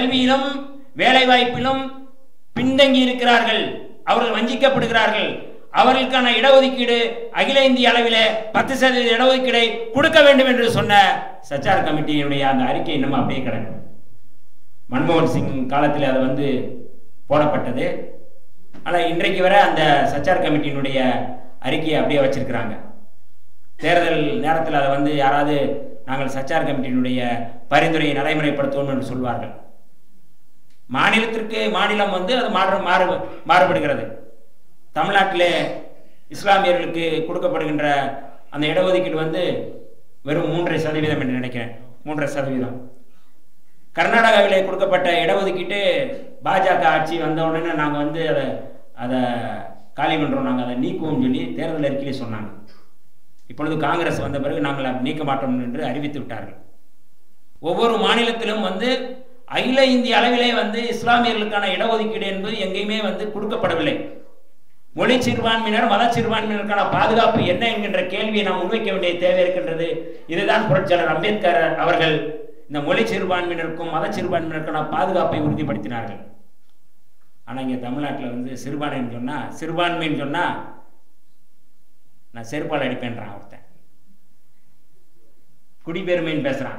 கல்வியிலும் வேலை வாய்ப்பிலும் பின்தங்கி இருக்கிறார்கள் அவர்கள் வஞ்சிக்கப்படுகிறார்கள் அவர்களுக்கான இடஒதுக்கீடு அகில இந்திய அளவிலே பத்து சதவீத இடஒதுக்கீடை கொடுக்க வேண்டும் என்று சொன்ன சச்சார் கமிட்டியினுடைய அந்த அறிக்கை இன்னும் அப்படியே கிடக்கும் மன்மோகன் சிங் காலத்தில் அது வந்து போடப்பட்டது ஆனால் இன்றைக்கு வரை அந்த சச்சார் கமிட்டியினுடைய அறிக்கையை அப்படியே வச்சிருக்கிறாங்க தேர்தல் நேரத்தில் அதை வந்து யாராவது நாங்கள் சச்சார் கமிட்டியினுடைய பரிந்துரையை நடைமுறைப்படுத்துவோம் என்று சொல்வார்கள் மாநிலத்திற்கு மாநிலம் வந்து அது மாறு மாறு மாறுபடுகிறது தமிழ்நாட்டிலே இஸ்லாமியர்களுக்கு கொடுக்கப்படுகின்ற அந்த இடஒதுக்கீடு வந்து வெறும் மூன்றரை சதவீதம் என்று நினைக்கிறேன் மூன்றரை சதவீதம் கர்நாடகாவிலே கொடுக்கப்பட்ட இடஒதுக்கீட்டு பாஜக ஆட்சி வந்த உடனே நாங்கள் வந்து அதை அதை காலி பண்ணுறோம் நாங்கள் அதை நீக்குவோம் சொல்லி தேர்தல் அறிக்கையிலே சொன்னாங்க இப்பொழுது காங்கிரஸ் வந்த பிறகு நாங்கள் அதை நீக்க மாட்டோம் என்று அறிவித்து விட்டார்கள் ஒவ்வொரு மாநிலத்திலும் வந்து அகில இந்திய அளவிலே வந்து இஸ்லாமியர்களுக்கான இடஒதுக்கீடு என்பது எங்கேயுமே வந்து கொடுக்கப்படவில்லை மொழி சிறுபான்மையினர் மத சிறுபான்மையினருக்கான பாதுகாப்பு என்ன என்கின்ற கேள்வியை நாம் முன்வைக்க வேண்டிய தேவை இருக்கின்றது இதுதான் புரட்சியாளர் அம்பேத்கர் அவர்கள் இந்த மொழி சிறுபான்மையினருக்கும் மத சிறுபான்மையினருக்கான பாதுகாப்பை உறுதிப்படுத்தினார்கள் ஆனால் இங்கே தமிழ்நாட்டில் வந்து சிறுபான்மைன்னு சொன்னால் சிறுபான்மைன்னு சொன்னால் நான் செருப்பால் அடிப்பேன்றான் ஒருத்தன் குடிபெருமைன்னு பேசுகிறான்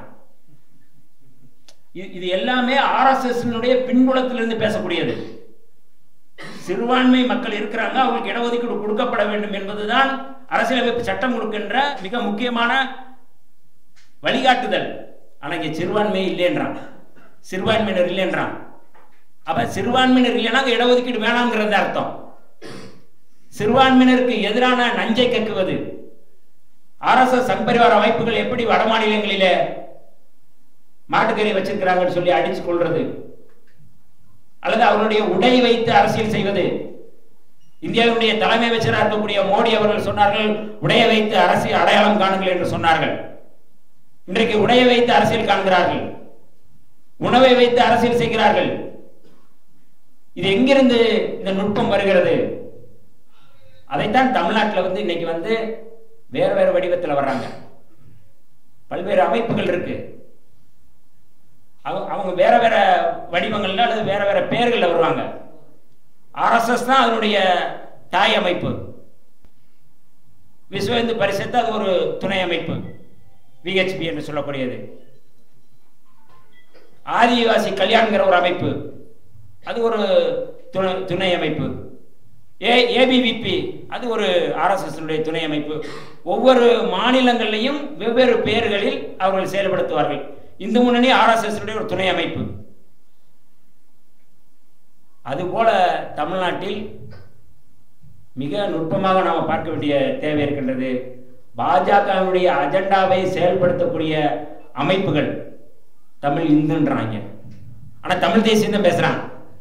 இது இது எல்லாமே ஆர்எஸ்எஸ்னுடைய பின்புலத்திலிருந்து பேசக்கூடியது சிறுபான்மை மக்கள் இருக்கிறாங்க அவங்களுக்கு இடஒதுக்கீடு கொடுக்கப்பட வேண்டும் என்பதுதான் அரசியலமைப்பு சட்டம் கொடுக்கின்ற மிக முக்கியமான வழிகாட்டுதல் ஆனால் இங்கே சிறுபான்மை இல்லைன்றான் சிறுபான்மையினர் இல்லைன்றான் அப்ப சிறுபான்மையினர் இல்லைன்னா அங்க இடஒதுக்கீடு வேணாங்கிறது அர்த்தம் சிறுபான்மையினருக்கு எதிரான நஞ்சை கக்குவது ஆர்எஸ்எஸ் சங்பரிவார அமைப்புகள் எப்படி வட மாநிலங்களிலே மாட்டுக்கறி வச்சிருக்கிறாங்கன்னு சொல்லி அடிச்சு கொள்றது அல்லது அவருடைய உடை வைத்து அரசியல் செய்வது இந்தியாவுடைய தலைமை அமைச்சராக இருக்கக்கூடிய மோடி அவர்கள் சொன்னார்கள் உடையை வைத்து அரசியல் அடையாளம் காணுங்கள் என்று சொன்னார்கள் இன்றைக்கு உடையை வைத்து அரசியல் காண்கிறார்கள் உணவை வைத்து அரசியல் செய்கிறார்கள் இது எங்கிருந்து இந்த நுட்பம் வருகிறது அதைத்தான் தமிழ்நாட்டில் வந்து இன்னைக்கு வந்து வேற வேற வடிவத்தில் வர்றாங்க பல்வேறு அமைப்புகள் இருக்கு அவங்க அவங்க வேற வேற வடிவங்கள்ல அல்லது வேற வேற பெயர்கள்ல வருவாங்க ஆர்எஸ்எஸ் தான் அதனுடைய தாய் அமைப்பு விஸ்வ இந்து பரிசத்து அது ஒரு துணை அமைப்பு விஹெச்பி என்று சொல்லக்கூடியது ஆதிவாசி கல்யாண்கிற ஒரு அமைப்பு அது ஒரு துணை துணை அமைப்பு ஏ ஏபிவிபி அது ஒரு ஆர்எஸ்எஸ் துணை அமைப்பு ஒவ்வொரு மாநிலங்களிலையும் வெவ்வேறு பெயர்களில் அவர்கள் செயல்படுத்துவார்கள் இந்து முன்னணி ஆர்எஸ்எஸ் ஒரு துணை அமைப்பு அதுபோல தமிழ்நாட்டில் மிக நுட்பமாக நாம் பார்க்க வேண்டிய தேவை இருக்கின்றது பாஜகவினுடைய அஜெண்டாவை செயல்படுத்தக்கூடிய அமைப்புகள் தமிழ் இந்துன்றாங்க ஆனா தமிழ் தேசியம் தான் பேசுறான்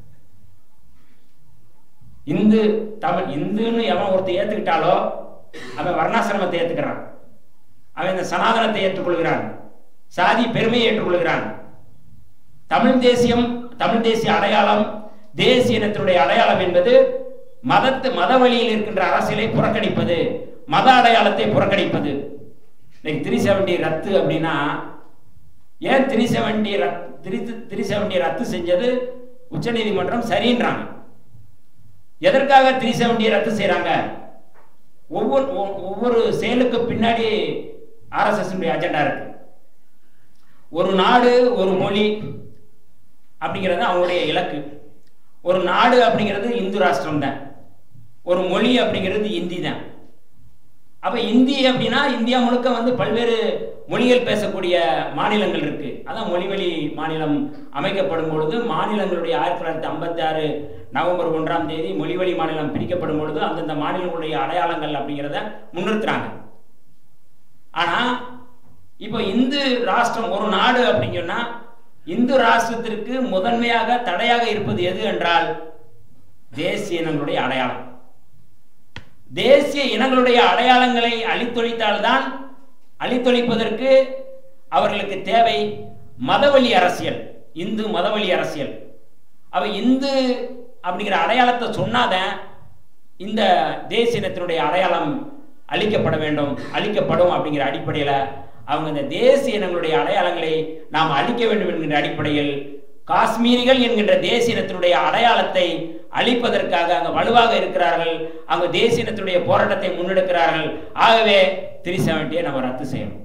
இந்து தமிழ் இந்துன்னு எவன் ஒருத்தர் ஏத்துக்கிட்டாலோ அவன் வர்ணாசிரமத்தை ஏத்துக்கிறான் அவன் இந்த சனாதனத்தை ஏற்றுக்கொள்கிறான் சாதி பெருமையை ஏற்றுக்கொள்கிறான் தமிழ் தேசியம் தமிழ் தேசிய அடையாளம் தேசிய இனத்தினுடைய அடையாளம் என்பது மதத்து மத வழியில் இருக்கின்ற அரசியலை புறக்கணிப்பது மத அடையாளத்தை புறக்கணிப்பது இன்னைக்கு த்ரீ செவன்டி ரத்து அப்படின்னா ஏன் three seventy three three seventy ரத்து செஞ்சது உச்சநீதிமன்றம் சரின்றாங்க எதற்காக த்ரீ செவன்டி ரத்து செய்யறாங்க ஒவ்வொரு ஒவ்வொரு செயலுக்கு பின்னாடி ஆர்எஸ்எஸ் அஜெண்டா இருக்கு ஒரு நாடு ஒரு மொழி அப்படிங்கிறது அவங்களுடைய இலக்கு ஒரு நாடு அப்படிங்கிறது இந்து ராஷ்டிரம் தான் ஒரு மொழி அப்படிங்கிறது இந்தி தான் அப்ப இந்தி அப்படின்னா இந்தியா முழுக்க வந்து பல்வேறு மொழிகள் பேசக்கூடிய மாநிலங்கள் இருக்கு அதான் மொழிவழி மாநிலம் அமைக்கப்படும் பொழுது மாநிலங்களுடைய ஆயிரத்தி தொள்ளாயிரத்தி ஐம்பத்தி ஆறு நவம்பர் ஒன்றாம் தேதி மொழிவழி மாநிலம் பிரிக்கப்படும் பொழுது அந்தந்த மாநிலங்களுடைய அடையாளங்கள் அப்படிங்கிறத முன்னிறுத்துறாங்க ஆனா இப்போ இந்து ராஷ்டிரம் ஒரு நாடு அப்படின்னு சொன்னா இந்து ராஷ்டிரத்திற்கு முதன்மையாக தடையாக இருப்பது எது என்றால் தேசிய இனங்களுடைய அடையாளம் தேசிய இனங்களுடைய அடையாளங்களை அழித்தொழித்தால்தான் அழித்தொழிப்பதற்கு அவர்களுக்கு தேவை மதவழி அரசியல் இந்து மதவழி அரசியல் அவ இந்து அப்படிங்கிற அடையாளத்தை சொன்னாதான் இந்த தேசிய இனத்தினுடைய அடையாளம் அழிக்கப்பட வேண்டும் அழிக்கப்படும் அப்படிங்கிற அடிப்படையில் அவங்க இந்த தேசிய இனங்களுடைய அடையாளங்களை நாம் அழிக்க வேண்டும் என்கின்ற அடிப்படையில் காஷ்மீரிகள் என்கின்ற தேசியனத்தினுடைய அடையாளத்தை அழிப்பதற்காக அங்க வலுவாக இருக்கிறார்கள் அங்க தேசியனத்துடைய போராட்டத்தை முன்னெடுக்கிறார்கள் ஆகவே த்ரீ செவன்ட்டியை நம்ம ரத்து செய்யணும்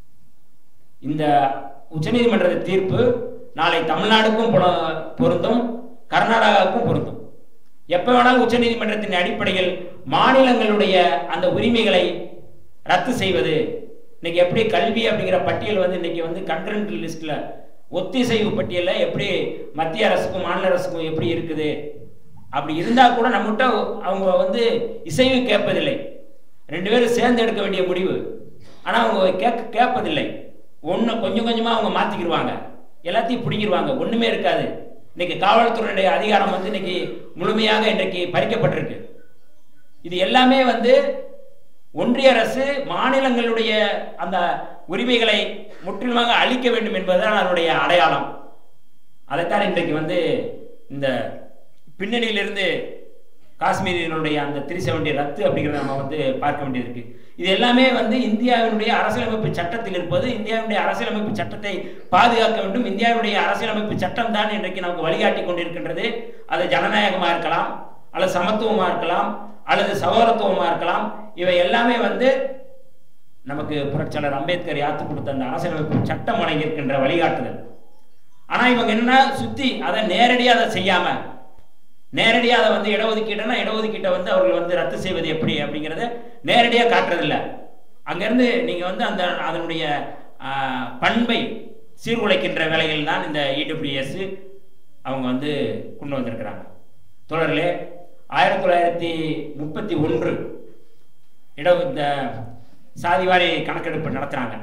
இந்த உச்சநீதிமன்ற தீர்ப்பு நாளை தமிழ்நாடுக்கும் பொல- பொருந்தும் கர்நாடகாவுக்கும் பொருந்தும் எப்ப வேணாலும் உச்சநீதிமன்றத்தின் அடிப்படையில் மாநிலங்களுடைய அந்த உரிமைகளை ரத்து செய்வது இன்னைக்கு எப்படி கல்வி அப்படிங்கிற பட்டியல் வந்து இன்னைக்கு வந்து கண்ட்ரண்ட் லிஸ்ட்ல ஒத்திசைவு பட்டியல்ல எப்படி மத்திய அரசுக்கும் மாநில அரசுக்கும் எப்படி இருக்குது அப்படி இருந்தா கூட நம்மகிட்ட அவங்க வந்து இசைவு கேட்பதில்லை ரெண்டு பேரும் சேர்ந்து எடுக்க வேண்டிய முடிவு ஆனா அவங்க கேட்க கேட்பதில்லை ஒன்று கொஞ்சம் கொஞ்சமா அவங்க மாத்திக்கிடுவாங்க எல்லாத்தையும் பிடிங்கிடுவாங்க ஒண்ணுமே இருக்காது இன்னைக்கு காவல்துறையுடைய அதிகாரம் வந்து இன்னைக்கு முழுமையாக இன்றைக்கு பறிக்கப்பட்டிருக்கு இது எல்லாமே வந்து ஒன்றிய அரசு மாநிலங்களுடைய அந்த உரிமைகளை முற்றிலுமாக அழிக்க வேண்டும் என்பதுதான் அதனுடைய அடையாளம் அதைத்தான் இன்றைக்கு வந்து இந்த பின்னணியிலிருந்து காஷ்மீரினுடைய அந்த த்ரீ செவன்டி ரத்து அப்படிங்கிறத நம்ம வந்து பார்க்க வேண்டியது இருக்கு இது எல்லாமே வந்து இந்தியாவினுடைய அரசியலமைப்பு சட்டத்தில் இருப்பது இந்தியாவினுடைய அரசியலமைப்பு சட்டத்தை பாதுகாக்க வேண்டும் இந்தியாவுடைய அரசியலமைப்பு சட்டம் தான் இன்றைக்கு நமக்கு வழிகாட்டி கொண்டிருக்கின்றது அது ஜனநாயகமா இருக்கலாம் அல்லது சமத்துவமா இருக்கலாம் அல்லது சகோதரத்துவமா இருக்கலாம் இவை எல்லாமே வந்து நமக்கு புரட்சியாளர் அம்பேத்கர் யாத்து கொடுத்த அந்த அரசியலமைப்பு சட்டம் வழங்கியிருக்கின்ற வழிகாட்டுதல் ஆனா இவங்க என்ன சுத்தி அதை நேரடியா அதை செய்யாம நேரடியாக அதை வந்து இடஒதுக்கீடுனா இடஒதுக்கீட்டை வந்து அவர்கள் வந்து ரத்து செய்வது எப்படி அப்படிங்கிறத நேரடியாக காட்டுறதில்ல அங்கேருந்து நீங்கள் வந்து அந்த அதனுடைய ஆஹ், பண்பை சீர்குலைக்கின்ற வேலைகள் தான் இந்த இடபிள்யூஎஸ் அவங்க வந்து கொண்டு வந்திருக்கிறாங்க தொடரிலே ஆயிரத்தி தொள்ளாயிரத்தி முப்பத்தி ஒன்று இட இந்த சாதிவாரி கணக்கெடுப்பு நடத்துகிறாங்க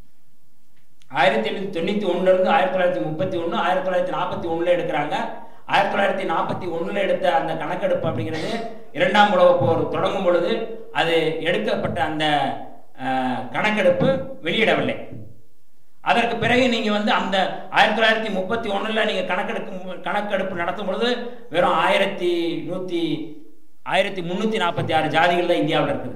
ஆயிரத்தி எண்ணூற்றி தொண்ணூற்றி ஒன்றுலேருந்து ஆயிரத்தி தொள்ளாயிரத்தி முப்பத்தி ஒன்று ஆயிரத்தி தொள்ளாயிரத்தி நாற்பத்தி ஒன்றில் எடுக்கிறாங்க ஆயிரத்தி தொள்ளாயிரத்தி நாற்பத்தி ஒன்றில் எடுத்த அந்த கணக்கெடுப்பு அப்படிங்கிறது இரண்டாம் உலகப் போர் தொடங்கும் பொழுது அது எடுக்கப்பட்ட அந்த அஹ், கணக்கெடுப்பு வெளியிடவில்லை அதற்கு பிறகு நீங்கள் வந்து அந்த ஆயிரத்தி தொள்ளாயிரத்தி முப்பத்தி ஒன்றில் நீங்கள் கணக்கெடுக்கும் கணக்கெடுப்பு நடத்தும் பொழுது வெறும் ஆயிரத்தி நூற்றி ஆயிரத்தி முந்நூற்றி நாற்பத்தி ஆறு ஜாதிகள் தான் இந்தியாவில் இருக்குது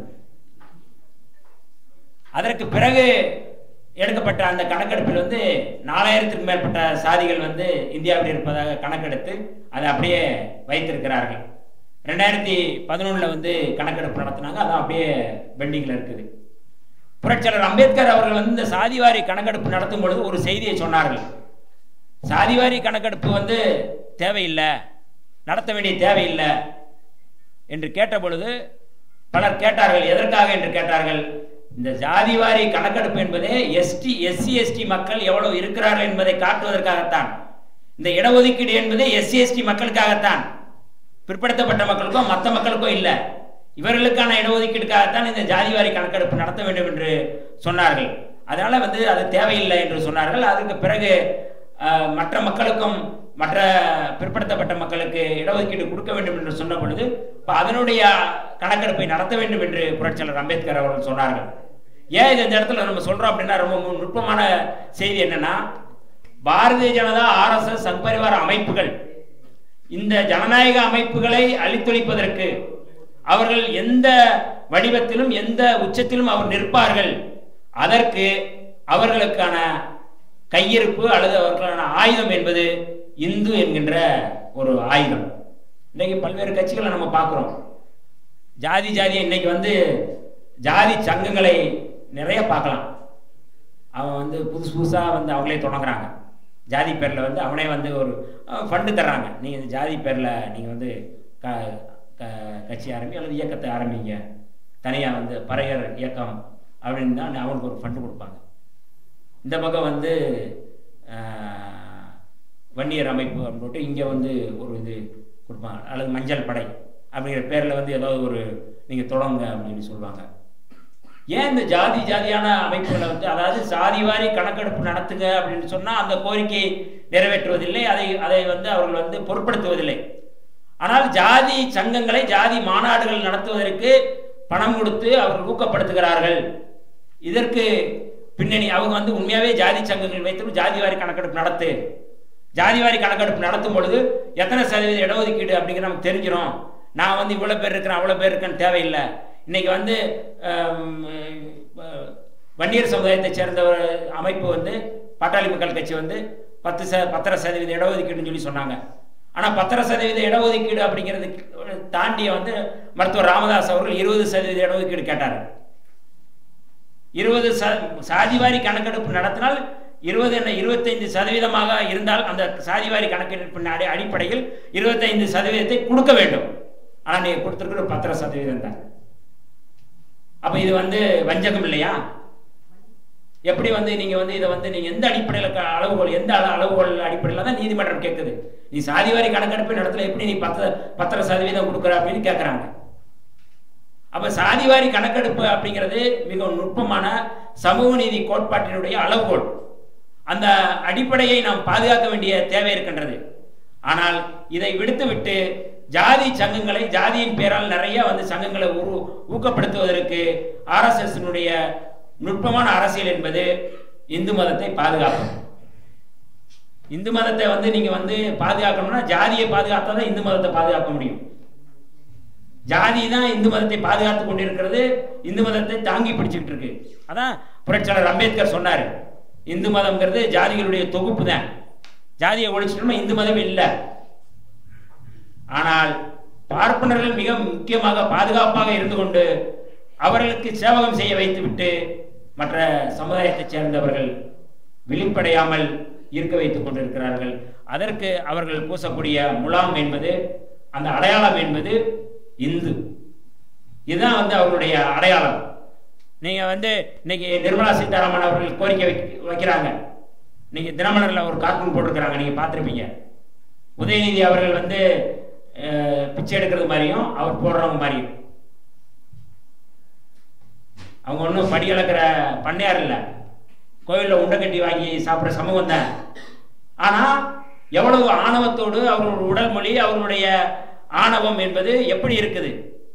அதற்கு பிறகு எடுக்கப்பட்ட அந்த கணக்கெடுப்பில் வந்து நாலாயிரத்திற்கும் மேற்பட்ட சாதிகள் வந்து இந்தியாவில் இருப்பதாக கணக்கெடுத்து அதை அப்படியே வைத்திருக்கிறார்கள் ரெண்டாயிரத்தி பதினொன்றில் வந்து கணக்கெடுப்பு நடத்தினாங்க அது அப்படியே பெண்டிங்கில் இருக்குது புரட்சியாளர் அம்பேத்கர் அவர்கள் வந்து இந்த சாதிவாரி கணக்கெடுப்பு நடத்தும் பொழுது ஒரு செய்தியை சொன்னார்கள் சாதிவாரி கணக்கெடுப்பு வந்து தேவையில்லை நடத்த வேண்டிய தேவையில்லை என்று கேட்ட பொழுது பலர் கேட்டார்கள் எதற்காக என்று கேட்டார்கள் இந்த ஜாதிவாரி கணக்கெடுப்பு என்பதே எஸ்டி எஸ்சி எஸ்டி மக்கள் எவ்வளவு இருக்கிறார்கள் என்பதை காட்டுவதற்காகத்தான் இந்த இடஒதுக்கீடு என்பதே எஸ்சி எஸ்டி மக்களுக்காகத்தான் பிற்படுத்தப்பட்ட மக்களுக்கோ மற்ற மக்களுக்கோ இல்லை இவர்களுக்கான இடஒதுக்கீடுக்காகத்தான் இந்த ஜாதிவாரி கணக்கெடுப்பு நடத்த வேண்டும் என்று சொன்னார்கள் அதனால வந்து அது தேவையில்லை என்று சொன்னார்கள் அதுக்கு பிறகு அஹ், மற்ற மக்களுக்கும் மற்ற பிற்படுத்தப்பட்ட மக்களுக்கு இடஒதுக்கீடு கொடுக்க வேண்டும் என்று சொன்ன பொழுது இப்போ அதனுடைய கணக்கெடுப்பை நடத்த வேண்டும் என்று புரட்சியாளர் அம்பேத்கர் அவர்கள் சொன்னார்கள் ஏன் இது இந்த இடத்துல நம்ம சொல்றோம் அப்படின்னா ரொம்ப நு- நுட்பமான செய்தி என்னன்னா பாரதிய ஜனதா ஆர்எஸ்எஸ் சங்பரிவார அமைப்புகள் இந்த ஜனநாயக அமைப்புகளை அழித்தொழிப்பதற்கு அவர்கள் எந்த வடிவத்திலும் எந்த உச்சத்திலும் அவர் நிற்பார்கள் அதற்கு அவர்களுக்கான கையிருப்பு அல்லது அவர்களுக்கான ஆயுதம் என்பது இந்து என்கின்ற ஒரு ஆயுதம் இன்னைக்கு பல்வேறு கட்சிகளை நம்ம பார்க்குறோம் ஜாதி ஜாதியை இன்னைக்கு வந்து ஜாதி சங்கங்களை நிறைய பார்க்கலாம் அவன் வந்து புதுசு புதுசாக வந்து அவங்களே தொடங்குறாங்க ஜாதி பேரில் வந்து அவனே வந்து ஒரு ஃபண்டு தர்றாங்க நீங்கள் இந்த ஜாதி பேரில் நீங்கள் வந்து க க- கட்சி ஆரம்பி அல்லது இயக்கத்தை ஆரம்பிங்க தனியாக வந்து பறையர் இயக்கம் அப்படின்னு தான் அவனுக்கு ஒரு ஃபண்டு கொடுப்பாங்க இந்த பக்கம் வந்து ஆஹ், வன்னியர் அமைப்பு அப்படின்னு போட்டு இங்கே வந்து ஒரு இது கொடுப்பாங்க அல்லது மஞ்சள் படை அப்படிங்கிற பேரில் வந்து ஏதாவது ஒரு நீங்கள் தொடங்க அப்படின்னு சொல்லுவாங்க ஏன் இந்த ஜாதி ஜாதியான அமைப்புகளை வந்து அதாவது சாதி வாரி கணக்கெடுப்பு நடத்துங்க அப்படின்னு சொன்னால் அந்த கோரிக்கையை நிறைவேற்றுவதில்லை அதை அதை வந்து அவர்கள் வந்து பொருட்படுத்துவதில்லை ஆனால் ஜாதி சங்கங்களை ஜாதி மாநாடுகள் நடத்துவதற்கு பணம் கொடுத்து அவர்கள் ஊக்கப்படுத்துகிறார்கள் இதற்கு பின்னணி அவங்க வந்து உண்மையாவே ஜாதி சங்கங்கள் வைத்து ஜாதி வாரி கணக்கெடுப்பு நடத்து ஜாதி வாரி கணக்கெடுப்பு நடத்தும் பொழுது எத்தனை சதவீத இடஒதுக்கீடு அப்படிங்கிற நமக்கு தெரிஞ்சிடும் நான் வந்து இவ்வளோ பேர் இருக்கிறேன் அவ்வளோ பேர் இருக்கேன்னு தேவையில்லை இன்னைக்கு வந்து ஆம், அஹ், வன்னியர் சமுதாயத்தை சேர்ந்த ஒரு அமைப்பு வந்து பாட்டாளி மக்கள் கட்சி வந்து பத்து ச பத்தரை சதவீத இடஒதுக்கீடுன்னு சொல்லி சொன்னாங்க ஆனால் பத்தரை சதவீத இடஒதுக்கீடு அப்படிங்கிறது தாண்டிய வந்து மருத்துவர் ராமதாஸ் அவர்கள் இருபது சதவீத இடஒதுக்கீடு கேட்டார் இருபது ச சாதிவாரி கணக்கெடுப்பு நடத்தினால் இருபது என்ன இருபத்தைந்து சதவீதமாக இருந்தால் அந்த சாதிவாரி கணக்கெடுப்பின் அடி அடிப்படையில் இருபத்தைந்து சதவீதத்தை கொடுக்க வேண்டும் ஆனால் நீங்கள் கொடுத்துருக்கிற பத்தரை சதவீதம் தான் அப்போ இது வந்து வஞ்சகம் இல்லையா எப்படி வந்து நீங்க வந்து இதை வந்து நீங்க எந்த அடிப்படையில் க- அளவுகோல் எந்த அள- அளவுகோல் அடிப்படையில் தான் நீதிமன்றம் கேட்குது நீ சாதிவாரி கணக்கெடுப்பு நடத்துல எப்படி நீ பத்து பத்தரை சதவீதம் கொடுக்குற அப்படின்னு கேட்குறாங்க அப்ப சாதிவாரி கணக்கெடுப்பு அப்படிங்கிறது மிகவும் நுட்பமான சமூக நீதி கோட்பாட்டினுடைய அளவுகோல் அந்த அடிப்படையை நாம் பாதுகாக்க வேண்டிய தேவை இருக்கின்றது ஆனால் இதை விடுத்துவிட்டு ஜாதி சங்கங்களை ஜாதியின் பேரால் நிறைய வந்து சங்கங்களை உரு ஊக்கப்படுத்துவதற்கு ஆர்எஸ்எஸ்னுடைய நுட்பமான அரசியல் என்பது இந்து மதத்தை பாதுகாக்கும் இந்து மதத்தை வந்து நீங்க வந்து பாதுகாக்கணும்னா ஜாதியை பாதுகாத்தா தான் இந்து மதத்தை பாதுகாக்க முடியும் ஜாதி தான் இந்து மதத்தை பாதுகாத்து கொண்டிருக்கிறது இந்து மதத்தை தாங்கி பிடிச்சிட்டு இருக்கு அதான் புரட்சியாளர் அம்பேத்கர் சொன்னார் இந்து மதம்ங்கிறது ஜாதிகளுடைய தொகுப்பு தான் ஜாதியை ஒழிச்சிட்டோம்னா இந்து மதம் இல்லை ஆனால் பார்ப்பனர்கள் மிக முக்கியமாக பாதுகாப்பாக இருந்து கொண்டு அவர்களுக்கு சேவகம் செய்ய வைத்துவிட்டு மற்ற சமுதாயத்தைச் சேர்ந்தவர்கள் விழிப்படையாமல் இருக்க வைத்துக் கொண்டிருக்கிறார்கள் அதற்கு அவர்கள் பூசக்கூடிய முலாம் என்பது அந்த அடையாளம் என்பது இந்து இதுதான் வந்து அவர்களுடைய அடையாளம் நீங்க வந்து இன்னைக்கு நிர்மலா சீதாராமன் அவர்கள் கோரிக்கை வைக்க- வைக்கிறாங்க நீங்க தினமலர்ல ஒரு கார்ட்டூன் போட்டிருக்கிறாங்க நீங்க பார்த்திருப்பீங்க உதயநிதி அவர்கள் வந்து அஹ், பிச்சை எடுக்கிறது மாதிரியும் அவர் போடுறவங்க மாதிரியும் அவங்க ஒன்றும் படி அளக்கிற பண்ணையார் இல்லை கோயிலில் உண்டை கட்டி வாங்கி சாப்பிட்ற சமூகம் தான் ஆனால் எவ்வளவு ஆணவத்தோடு அவர்களுடைய உடல் மொழி அவர்களுடைய ஆணவம் என்பது எப்படி இருக்குது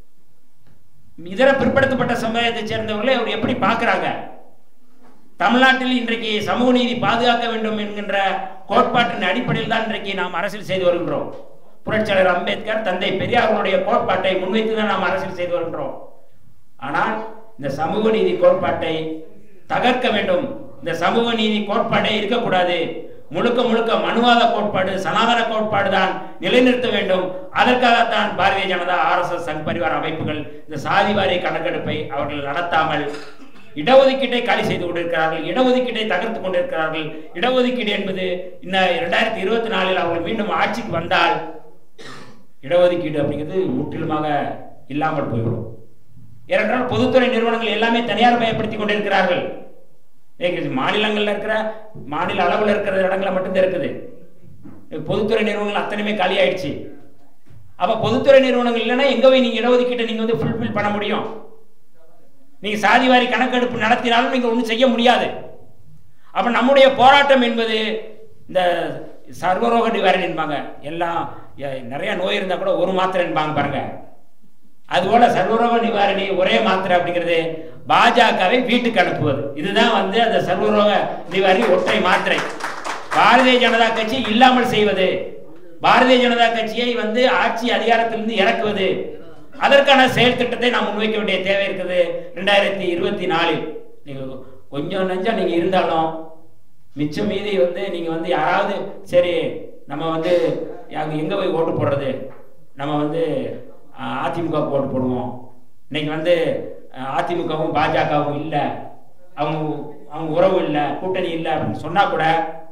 இதர பிற்படுத்தப்பட்ட சமுதாயத்தைச் சேர்ந்தவர்களை அவர் எப்படி பார்க்குறாங்க தமிழ்நாட்டில் இன்றைக்கு சமூக நீதி பாதுகாக்க வேண்டும் என்கின்ற கோட்பாட்டின் அடிப்படையில் தான் இன்றைக்கு நாம் அரசியல் செய்து வருகின்றோம் புரட்சியாளர் அம்பேத்கர் தந்தை பெரியார்களுடைய கோட்பாட்டை முன்வைத்து தான் நாம் அரசியல் செய்து வருகின்றோம் ஆனால் இந்த சமூக நீதி கோட்பாட்டை தகர்க்க வேண்டும் இந்த சமூக நீதி கோட்பாடே இருக்கக்கூடாது முழுக்க முழுக்க மனுவாத கோட்பாடு சனாதன கோட்பாடு தான் நிலைநிறுத்த வேண்டும் அதற்காகத்தான் பாரதிய ஜனதா ஆர்எஸ்எஸ் சங் பரிவார அமைப்புகள் இந்த சாதிவாரி கணக்கெடுப்பை அவர்கள் நடத்தாமல் இடஒதுக்கீட்டை காலி செய்து கொண்டிருக்கிறார்கள் இடஒதுக்கீட்டை தகர்த்து கொண்டிருக்கிறார்கள் இடஒதுக்கீடு என்பது இந்த இரண்டாயிரத்தி இருபத்தி நாலில் அவர்கள் மீண்டும் ஆட்சிக்கு வந்தால் இடஒதுக்கீடு அப்படிங்கிறது முற்றிலுமாக இல்லாமல் போய்விடும் ஏனென்றால் பொதுத்துறை நிறுவனங்கள் எல்லாமே தனியார் மயப்படுத்தி கொண்டிருக்கிறார்கள் ஏங்க, மாநிலங்கள்ல இருக்கிற மாநில அளவில் இருக்கிற இடங்களை மட்டும்தான் இருக்குது பொதுத்துறை நிறுவனங்கள் அத்தனையுமே காலி ஆயிடுச்சு அப்ப பொதுத்துறை நிறுவனங்கள் இல்லைன்னா எங்க போய் நீங்க இடஒதுக்கீட்டை நீங்க வந்து ஃபுல்ஃபில் பண்ண முடியும் நீங்க சாதிவாரி கணக்கெடுப்பு நடத்தினாலும் நீங்க ஒன்றும் செய்ய முடியாது அப்ப நம்முடைய போராட்டம் என்பது இந்த சர்வரோக நிவாரணி என்பாங்க எல்லாம் எ- நிறைய நோய் இருந்தா கூட ஒரு மாத்திரை என்பாங்க பாருங்க அதுபோல சர்வரோக நிவாரணி ஒரே மாத்திரை அப்படிங்கிறது பாஜகவை வீட்டுக்கு அனுப்புவது இதுதான் வந்து அந்த சர்வரோக நிவாரணி ஒற்றை மாத்திரை பாரதிய ஜனதா கட்சி இல்லாமல் செய்வது பாரதிய ஜனதா கட்சியை வந்து ஆட்சி அதிகாரத்திலிருந்து இறக்குவது அதற்கான செயல் திட்டத்தை நாம் முன்வைக்க வேண்டிய தேவை இருக்குது ரெண்டாயிரத்தி இருபத்தி நாலில் நீங்க கொஞ்சம் நஞ்சம் நீங்க இருந்தாலும் மிச்சம் மீதி வந்து நீங்க வந்து யாராவது சரி நம்ம வந்து அங்க எங்க போய் ஓட்டு போடுறது நம்ம வந்து அஹ், அதிமுக க்கு ஓட்டு போடுவோம் இன்னைக்கு வந்து அஹ், அதிமுகவும் பாஜகவும் இல்லை அவங்க அவங்க உறவு இல்லை கூட்டணி இல்லை அப்படின்னு சொன்னா கூட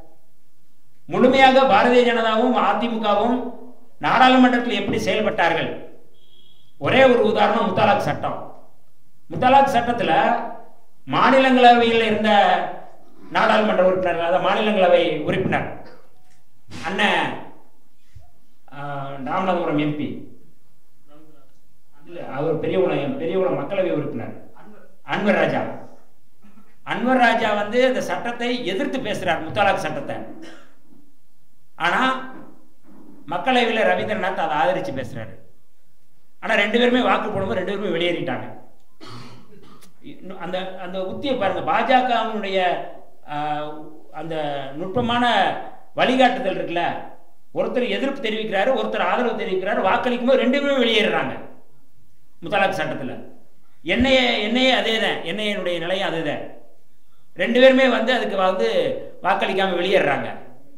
முழுமையாக பாரதிய ஜனதாவும் அதிமுகவும் நாடாளுமன்றத்தில் எப்படி செயல்பட்டார்கள் ஒரே ஒரு உதாரணம் முத்தலாக் சட்டம் முத்தலாக் சட்டத்துல மாநிலங்களவையில் இருந்த நாடாளுமன்ற உறுப்பினர் அதாவது மாநிலங்களவை உறுப்பினர் அண்ணன் ஆஹ், ராமநாதபுரம் எம்பி இல்ல அவர் பெரியகுளம் பெரியகுளம் மக்களவை உறுப்பினர் அன்வர் ராஜா அன்வர் ராஜா வந்து அந்த சட்டத்தை எதிர்த்து பேசுறார் முத்தலாக் சட்டத்தை ஆனா மக்களவையில் ரவீந்திரநாத் அதை ஆதரிச்சு பேசுறாரு ஆனா ரெண்டு பேருமே வாக்கு போடும்போது ரெண்டு பேருமே வெளியேறிட்டாங்க இன்னும் அந்த அந்த உத்தியை பாருங்க பாஜகவினுடைய அந்த நுட்பமான வழிகாட்டுதல் இருக்குல்ல ஒருத்தர் எதிர்ப்பு தெரிவிக்கிறாரு ஒருத்தர் ஆதரவு தெரிவிக்கிறாரு வாக்களிக்கும் போது ரெண்டு பேருமே வெளியேறுறாங்க முத்தலாக் சட்டத்தில் என்னைய என்னையே அதே தான் என்னையனுடைய நிலையும் அதே தான் ரெண்டு பேருமே வந்து அதுக்கு வந்து வாக்களிக்காம வெளியேறாங்க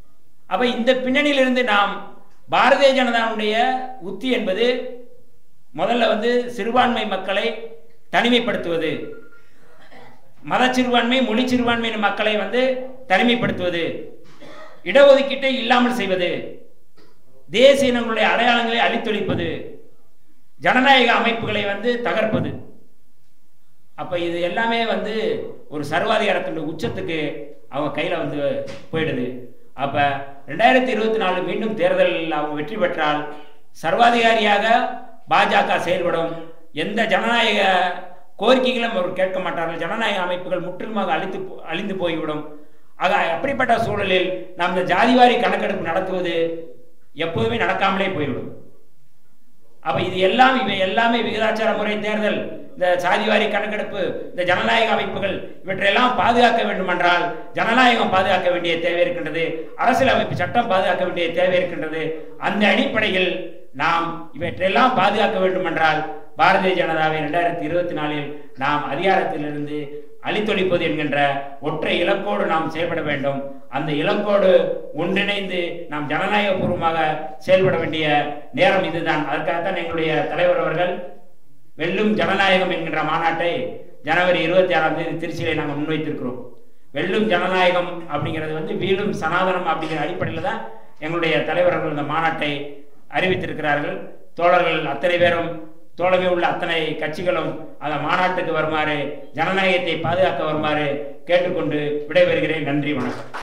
அப்ப இந்த பின்னணியிலிருந்து நாம் பாரதிய ஜனதாவுடைய உத்தி என்பது முதல்ல வந்து சிறுபான்மை மக்களை தனிமைப்படுத்துவது மத சிறுபான்மை மொழி சிறுபான்மை மக்களை வந்து தனிமைப்படுத்துவது இடஒதுக்கீட்டை இல்லாமல் செய்வது தேசிய இனங்களுடைய அடையாளங்களை அழித்தொழிப்பது ஜனநாயக அமைப்புகளை வந்து தகர்ப்பது அப்ப இது எல்லாமே வந்து ஒரு சர்வாதிகாரத்தினுடைய உச்சத்துக்கு அவங்க கையில வந்து போயிடுது அப்ப ரெண்டாயிரத்தி இருபத்தி நாலு மீண்டும் தேர்தலில் அவங்க வெற்றி பெற்றால் சர்வாதிகாரியாக பாஜக செயல்படும் எந்த ஜனநாயக கோரிக்கைகளும் அவர் கேட்க மாட்டார்கள் ஜனநாயக அமைப்புகள் முற்றிலுமாக அழித்து போ- அழிந்து போய்விடும் ஆக அப்படிப்பட்ட சூழலில் நாம் இந்த ஜாதிவாரி கணக்கெடுப்பு நடத்துவது எப்போதுமே நடக்காமலே போய்விடும் அப்ப இது எல்லாம் இவை எல்லாமே விகிதாச்சார முறை தேர்தல் இந்த சாதிவாரி கணக்கெடுப்பு இந்த ஜனநாயக அமைப்புகள் இவற்றையெல்லாம் பாதுகாக்க வேண்டுமென்றால் ஜனநாயகம் பாதுகாக்க வேண்டிய தேவை இருக்கின்றது அரசியலமைப்பு சட்டம் பாதுகாக்க வேண்டிய தேவை இருக்கின்றது அந்த அடிப்படையில் நாம் இவற்றையெல்லாம் பாதுகாக்க வேண்டுமென்றால் பாரதிய ஜனதாவை இரண்டாயிரத்தி இருபத்தி நாலில் நாம் அதிகாரத்திலிருந்து அழித்தொழிப்பது என்கின்ற ஒற்றை இலக்கோடு நாம் செயல்பட வேண்டும் அந்த இலக்கோடு ஒன்றிணைந்து நாம் ஜனநாயகபூர்வமாக செயல்பட வேண்டிய நேரம் இதுதான் அதற்காகத்தான் எங்களுடைய தலைவர் அவர்கள் வெல்லும் ஜனநாயகம் என்கின்ற மாநாட்டை ஜனவரி இருபத்தி ஆறாம் தேதி திருச்சியிலே நாங்கள் முன்வைத்திருக்கிறோம் வெல்லும் ஜனநாயகம் அப்படிங்கிறது வந்து வீழும் சனாதனம் அப்படிங்கிற அடிப்படையில் தான் எங்களுடைய தலைவர்கள் இந்த மாநாட்டை அறிவித்திருக்கிறார்கள் தோழர்கள் அத்தனை பேரும் தோழமை உள்ள அத்தனை கட்சிகளும் அந்த மாநாட்டுக்கு வருமாறு ஜனநாயகத்தை பாதுகாக்க வருமாறு கேட்டுக்கொண்டு விடைபெறுகிறேன் நன்றி வணக்கம்